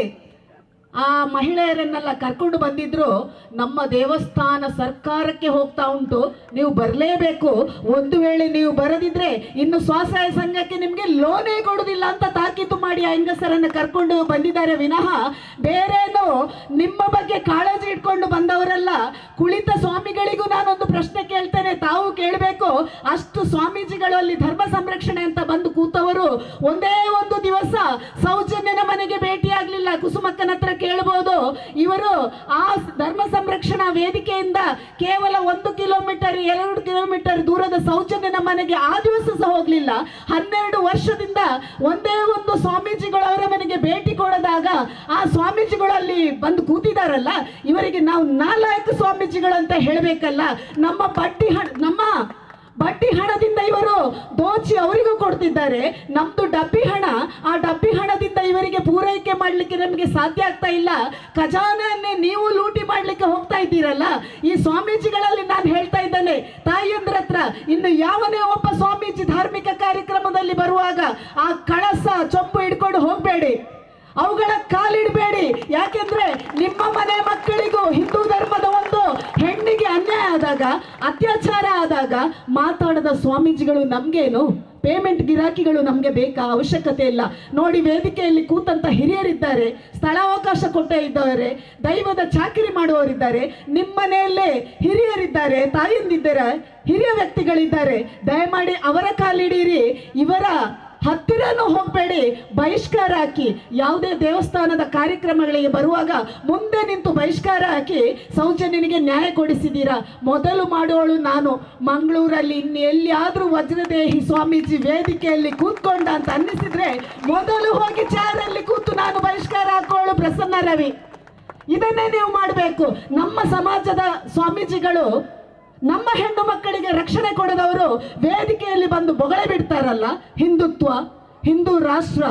ಆ ಮಹಿಳೆಯರನ್ನೆಲ್ಲ ಕರ್ಕೊಂಡು ಬಂದಿದ್ರು ನಮ್ಮ ದೇವಸ್ಥಾನ ಸರ್ಕಾರಕ್ಕೆ ಹೋಗ್ತಾ ಉಂಟು ನೀವು ಬರಲೇಬೇಕು ಒಂದು ವೇಳೆ ನೀವು ಬರದಿದ್ರೆ ಇನ್ನು ಸ್ವಸಹಾಯ ಸಂಘಕ್ಕೆ ನಿಮಗೆ ಲೋನೇ ಕೊಡುದಿಲ್ಲ ಅಂತ ತಾಕೀತು ಮಾಡಿ ಆ ಹೆಂಗಸರನ್ನ ಕರ್ಕೊಂಡು ಬಂದಿದ್ದಾರೆ ವಿನಃ ಬೇರೇನು ನಿಮ್ಮ ಬಗ್ಗೆ ಕಾಳಜಿ ಇಟ್ಕೊಂಡು ಬಂದವರಲ್ಲ ಕುಳಿತ ಸ್ವಾಮಿಗಳಿಗೂ ನಾನೊಂದು ಪ್ರಶ್ನೆ ಕೇಳ್ತೇನೆ ತಾವು ಕೇಳಬೇಕು ಅಷ್ಟು ಸ್ವಾಮೀಜಿಗಳು ಅಲ್ಲಿ ಧರ್ಮ ಸಂರಕ್ಷಣೆ ಅಂತ ಬಂದು ಕೂತವರು ಒಂದೇ ಒಂದು ದಿವಸ ಸೌಜನ್ಯನ ಮನೆಗೆ ಭೇಟಿಯಾಗ್ಲಿಲ್ಲ ಕುಸುಮಕ್ಕನ ಹತ್ರ ಕೇಳಬಹುದು ಇವರು ಆ ಧರ್ಮ ಸಂರಕ್ಷಣಾ ವೇದಿಕೆಯಿಂದ ಕೇವಲ ಒಂದು ಕಿಲೋಮೀಟರ್ ಎರಡು ಕಿಲೋಮೀಟರ್ ದೂರದ ಸೌಜನ್ಯನ ಮನೆಗೆ ಆ ದಿವಸ ಸಹ ಹೋಗ್ಲಿಲ್ಲ ಹನ್ನೆರಡು ವರ್ಷದಿಂದ ಒಂದೇ ಒಂದು ಸ್ವಾಮೀಜಿಗಳು ಅವರ ಮನೆಗೆ ಭೇಟಿ ಕೊಡದಾಗ ಆ ಸ್ವಾಮೀಜಿಗಳು ಅಲ್ಲಿ ಬಂದು ಕೂತಿದಾರಲ್ಲ ಇವರಿಗೆ ನಾವು ನಾಲ್ಕು ಸ್ವಾಮೀಜಿಗಳು ಅಂತ ಹೇಳಬೇಕಲ್ಲ ನಮ್ಮ ಬಡ್ಡಿ ಹಣ ನಮ್ಮ ಬಡ್ಡಿ ಹಣದಿಂದ ಇವರು ದೋಚಿ ಅವರಿಗೂ ಕೊಡ್ತಿದ್ದಾರೆ ನಮ್ದು ಡಬ್ಬಿ ಹಣ ಆ ಡಬ್ಬಿ ಹಣದಿಂದ ಇವರಿಗೆ ಪೂರೈಕೆ ಮಾಡಲಿಕ್ಕೆ ನಮಗೆ ಸಾಧ್ಯ ಆಗ್ತಾ ಇಲ್ಲ ಖಜಾನೆಯನ್ನೇ ನೀವು ಲೂಟಿ ಮಾಡಲಿಕ್ಕೆ ಹೋಗ್ತಾ ಇದ್ದೀರಲ್ಲ ಈ ಸ್ವಾಮೀಜಿಗಳಲ್ಲಿ ನಾನು ಹೇಳ್ತಾ ಇದ್ದೇನೆ ತಾಯಿಯಂದ್ರ ಹತ್ರ ಇನ್ನು ಯಾವನೇ ಒಬ್ಬ ಸ್ವಾಮೀಜಿ ಧಾರ್ಮಿಕ ಕಾರ್ಯಕ್ರಮದಲ್ಲಿ ಬರುವಾಗ ಆ ಕಳಸ ಚೊಂಬು ಹಿಡ್ಕೊಂಡು ಹೋಗಬೇಡಿ ಅವುಗಳ ಕಾಲಿಡಬೇಡಿ ಯಾಕೆಂದ್ರೆ ನಿಮ್ಮ ಮನೆ ಮಕ್ಕಳಿಗೂ ಹಿಂದೂ ಧರ್ಮದ ಒಂದು ಹೆಣ್ಣಿಗೆ ಅನ್ಯಾಯ ಆದಾಗ ಅತ್ಯಾಚಾರ ಆದಾಗ ಮಾತಾಡದ ಸ್ವಾಮೀಜಿಗಳು ನಮ್ಗೇನು ಪೇಮೆಂಟ್ ಗಿರಾಕಿಗಳು ನಮಗೆ ಬೇಕಾ ಅವಶ್ಯಕತೆ ಇಲ್ಲ ನೋಡಿ ವೇದಿಕೆಯಲ್ಲಿ ಕೂತಂತ ಹಿರಿಯರಿದ್ದಾರೆ ಸ್ಥಳಾವಕಾಶ ಕೊಟ್ಟೇ ಇದ್ದಾರೆ ದೈವದ ಚಾಕಿರಿ ಮಾಡುವವರಿದ್ದಾರೆ ನಿಮ್ಮ ಮನೆಯಲ್ಲೇ ಹಿರಿಯರಿದ್ದಾರೆ ತಾಯಿಂದಿದ್ದಾರೆ ಹಿರಿಯ ವ್ಯಕ್ತಿಗಳಿದ್ದಾರೆ ದಯಮಾಡಿ ಅವರ ಕಾಲಿಡೀರಿ ಇವರ ಹತ್ತಿರನೂ ಹೋಗಬೇಡಿ ಬಹಿಷ್ಕಾರ ಹಾಕಿ ಯಾವುದೇ ದೇವಸ್ಥಾನದ ಕಾರ್ಯಕ್ರಮಗಳಿಗೆ ಬರುವಾಗ ಮುಂದೆ ನಿಂತು ಬಹಿಷ್ಕಾರ ಹಾಕಿ ಸೌಜನ್ಯನಿಗೆ ನ್ಯಾಯ ಕೊಡಿಸಿದ್ದೀರಾ ಮೊದಲು ಮಾಡುವವಳು ನಾನು ಮಂಗಳೂರಲ್ಲಿ ಇನ್ನು ಎಲ್ಲಿಯಾದ್ರೂ ವಜ್ರದೇಹಿ ಸ್ವಾಮೀಜಿ ವೇದಿಕೆಯಲ್ಲಿ ಕೂತ್ಕೊಂಡ ಅಂತ ಅನ್ನಿಸಿದ್ರೆ ಮೊದಲು ಹೋಗಿ ಚಾರಲ್ಲಿ ಕೂತು ನಾನು ಬಹಿಷ್ಕಾರ ಹಾಕೋಳು ಪ್ರಸನ್ನ ರವಿ ಇದನ್ನೇ ನೀವು ಮಾಡಬೇಕು ನಮ್ಮ ಸಮಾಜದ ಸ್ವಾಮೀಜಿಗಳು ನಮ್ಮ ಹೆಣ್ಣು ಮಕ್ಕಳಿಗೆ ರಕ್ಷಣೆ ಕೊಡದವರು ವೇದಿಕೆಯಲ್ಲಿ ಬಂದು ಬೊಗಳೆ ಬಿಡ್ತಾರಲ್ಲ ಹಿಂದುತ್ವ ಹಿಂದೂ ರಾಷ್ಟ್ರ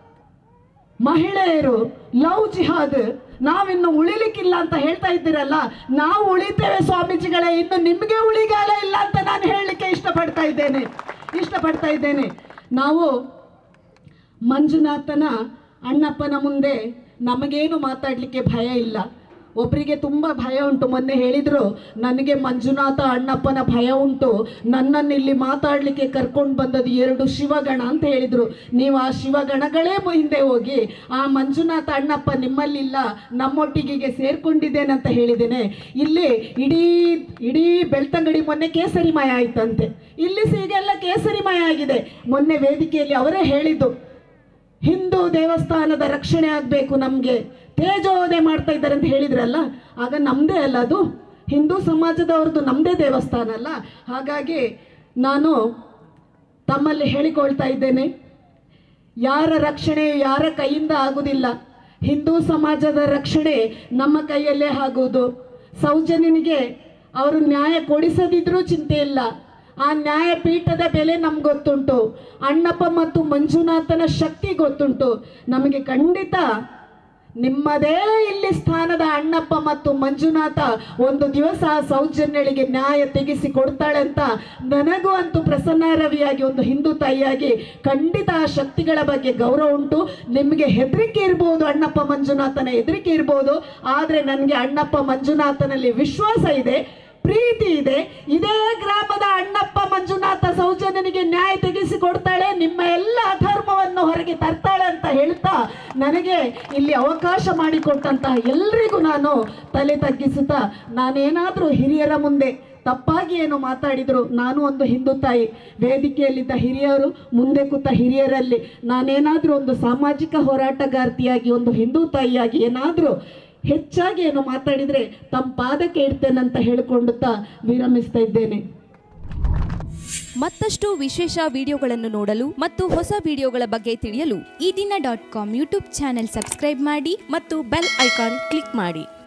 ಮಹಿಳೆಯರು ಲವ್ ಜಿಹಾದ್ ನಾವಿನ್ನು ಉಳಿಲಿಕ್ಕಿಲ್ಲ ಅಂತ ಹೇಳ್ತಾ ಇದ್ದೀರಲ್ಲ ನಾವು ಉಳಿತೇವೆ ಸ್ವಾಮೀಜಿಗಳೇ ಇನ್ನು ನಿಮಗೆ ಉಳಿಗಾಲ ಇಲ್ಲ ಅಂತ ನಾನು ಹೇಳಲಿಕ್ಕೆ ಇಷ್ಟಪಡ್ತಾ ಇದ್ದೇನೆ ಇಷ್ಟಪಡ್ತಾ ಇದ್ದೇನೆ ನಾವು ಮಂಜುನಾಥನ ಅಣ್ಣಪ್ಪನ ಮುಂದೆ ನಮಗೇನು ಮಾತಾಡಲಿಕ್ಕೆ ಭಯ ಇಲ್ಲ ಒಬ್ಬರಿಗೆ ತುಂಬ ಭಯ ಉಂಟು ಮೊನ್ನೆ ಹೇಳಿದರು ನನಗೆ ಮಂಜುನಾಥ ಅಣ್ಣಪ್ಪನ ಭಯ ಉಂಟು ನನ್ನನ್ನು ಇಲ್ಲಿ ಮಾತಾಡಲಿಕ್ಕೆ ಕರ್ಕೊಂಡು ಬಂದದ್ದು ಎರಡು ಶಿವಗಣ ಅಂತ ಹೇಳಿದರು ನೀವು ಆ ಶಿವಗಣಗಳೇ ಹಿಂದೆ ಹೋಗಿ ಆ ಮಂಜುನಾಥ ಅಣ್ಣಪ್ಪ ನಿಮ್ಮಲ್ಲಿಲ್ಲ ನಮ್ಮೊಟ್ಟಿಗೆ ಸೇರ್ಕೊಂಡಿದ್ದೇನೆ ಅಂತ ಹೇಳಿದ್ದೇನೆ ಇಲ್ಲಿ ಇಡೀ ಇಡೀ ಬೆಳ್ತಂಗಡಿ ಮೊನ್ನೆ ಕೇಸರಿಮಯ ಆಯ್ತಂತೆ ಇಲ್ಲಿ ಸಹ ಈಗೆಲ್ಲ ಕೇಸರಿಮಯ ಆಗಿದೆ ಮೊನ್ನೆ ವೇದಿಕೆಯಲ್ಲಿ ಅವರೇ ಹೇಳಿದ್ದು ಹಿಂದೂ ದೇವಸ್ಥಾನದ ರಕ್ಷಣೆ ಆಗಬೇಕು ನಮಗೆ ತೇಜೋವಧೆ ಮಾಡ್ತಾ ಇದ್ದಾರೆ ಅಂತ ಹೇಳಿದ್ರಲ್ಲ ಆಗ ನಮ್ಮದೇ ಅಲ್ಲ ಅದು ಹಿಂದೂ ಸಮಾಜದವ್ರದ್ದು ನಮ್ಮದೇ ದೇವಸ್ಥಾನ ಅಲ್ಲ ಹಾಗಾಗಿ ನಾನು ತಮ್ಮಲ್ಲಿ ಹೇಳಿಕೊಳ್ತಾ ಇದ್ದೇನೆ ಯಾರ ರಕ್ಷಣೆ ಯಾರ ಕೈಯಿಂದ ಆಗುವುದಿಲ್ಲ ಹಿಂದೂ ಸಮಾಜದ ರಕ್ಷಣೆ ನಮ್ಮ ಕೈಯಲ್ಲೇ ಆಗುವುದು ಸೌಜನ್ಯನಿಗೆ ಅವರು ನ್ಯಾಯ ಕೊಡಿಸದಿದ್ರೂ ಚಿಂತೆ ಇಲ್ಲ ಆ ನ್ಯಾಯಪೀಠದ ಬೆಲೆ ನಮ್ಗೆ ಗೊತ್ತುಂಟು ಅಣ್ಣಪ್ಪ ಮತ್ತು ಮಂಜುನಾಥನ ಶಕ್ತಿ ಗೊತ್ತುಂಟು ನಮಗೆ ಖಂಡಿತ ನಿಮ್ಮದೇ ಇಲ್ಲಿ ಸ್ಥಾನದ ಅಣ್ಣಪ್ಪ ಮತ್ತು ಮಂಜುನಾಥ ಒಂದು ದಿವಸ ಆ ಸೌಜನ್ಯಳಿಗೆ ನ್ಯಾಯ ತೆಗೆಸಿ ಕೊಡ್ತಾಳೆ ಅಂತ ನನಗೂ ಅಂತೂ ಪ್ರಸನ್ನ ರವಿಯಾಗಿ ಒಂದು ಹಿಂದೂ ತಾಯಿಯಾಗಿ ಖಂಡಿತ ಆ ಶಕ್ತಿಗಳ ಬಗ್ಗೆ ಗೌರವ ಉಂಟು ನಿಮಗೆ ಹೆದರಿಕೆ ಇರ್ಬೋದು ಅಣ್ಣಪ್ಪ ಮಂಜುನಾಥನ ಹೆದರಿಕೆ ಇರ್ಬೋದು ಆದರೆ ನನಗೆ ಅಣ್ಣಪ್ಪ ಮಂಜುನಾಥನಲ್ಲಿ ವಿಶ್ವಾಸ ಇದೆ ಪ್ರೀತಿ ಇದೆ ಇದೇ ಗ್ರಾಮದ ಅಣ್ಣಪ್ಪ ಮಂಜುನಾಥ ಸೌಜನ್ಯನಿಗೆ ನ್ಯಾಯ ತೆಗೆಸಿ ಕೊಡ್ತಾಳೆ ನಿಮ್ಮ ಎಲ್ಲ ಅಧರ್ಮವನ್ನು ಹೊರಗೆ ತರ್ತಾಳೆ ಅಂತ ಹೇಳ್ತಾ ನನಗೆ ಇಲ್ಲಿ ಅವಕಾಶ ಮಾಡಿಕೊಟ್ಟಂತಹ ಎಲ್ರಿಗೂ ನಾನು ತಲೆ ತಗ್ಗಿಸುತ್ತಾ ನಾನೇನಾದರೂ ಹಿರಿಯರ ಮುಂದೆ ತಪ್ಪಾಗಿ ಏನು ಮಾತಾಡಿದ್ರು ನಾನು ಒಂದು ಹಿಂದೂ ತಾಯಿ ವೇದಿಕೆಯಲ್ಲಿದ್ದ ಹಿರಿಯರು ಮುಂದೆ ಕೂತ ಹಿರಿಯರಲ್ಲಿ ನಾನೇನಾದರೂ ಒಂದು ಸಾಮಾಜಿಕ ಹೋರಾಟಗಾರ್ತಿಯಾಗಿ ಒಂದು ಹಿಂದೂ ತಾಯಿಯಾಗಿ ಏನಾದರೂ ಹೆಚ್ಚಾಗಿ ಏನು ಮಾತಾಡಿದರೆ ತಮ್ಮ ಪಾದಕ್ಕೆ ಇಡ್ತೇನಂತ ಹೇಳಿಕೊಂಡುತ್ತಾ ವಿರಮಿಸ್ತಾ ಇದ್ದೇನೆ ಮತ್ತಷ್ಟು ವಿಶೇಷ ವಿಡಿಯೋಗಳನ್ನು ನೋಡಲು ಮತ್ತು ಹೊಸ ವಿಡಿಯೋಗಳ ಬಗ್ಗೆ ತಿಳಿಯಲು Eedina dot com YouTube channel subscribe ಮಾಡಿ ಮತ್ತು ಬೆಲ್ ಐಕಾನ್ ಕ್ಲಿಕ್ ಮಾಡಿ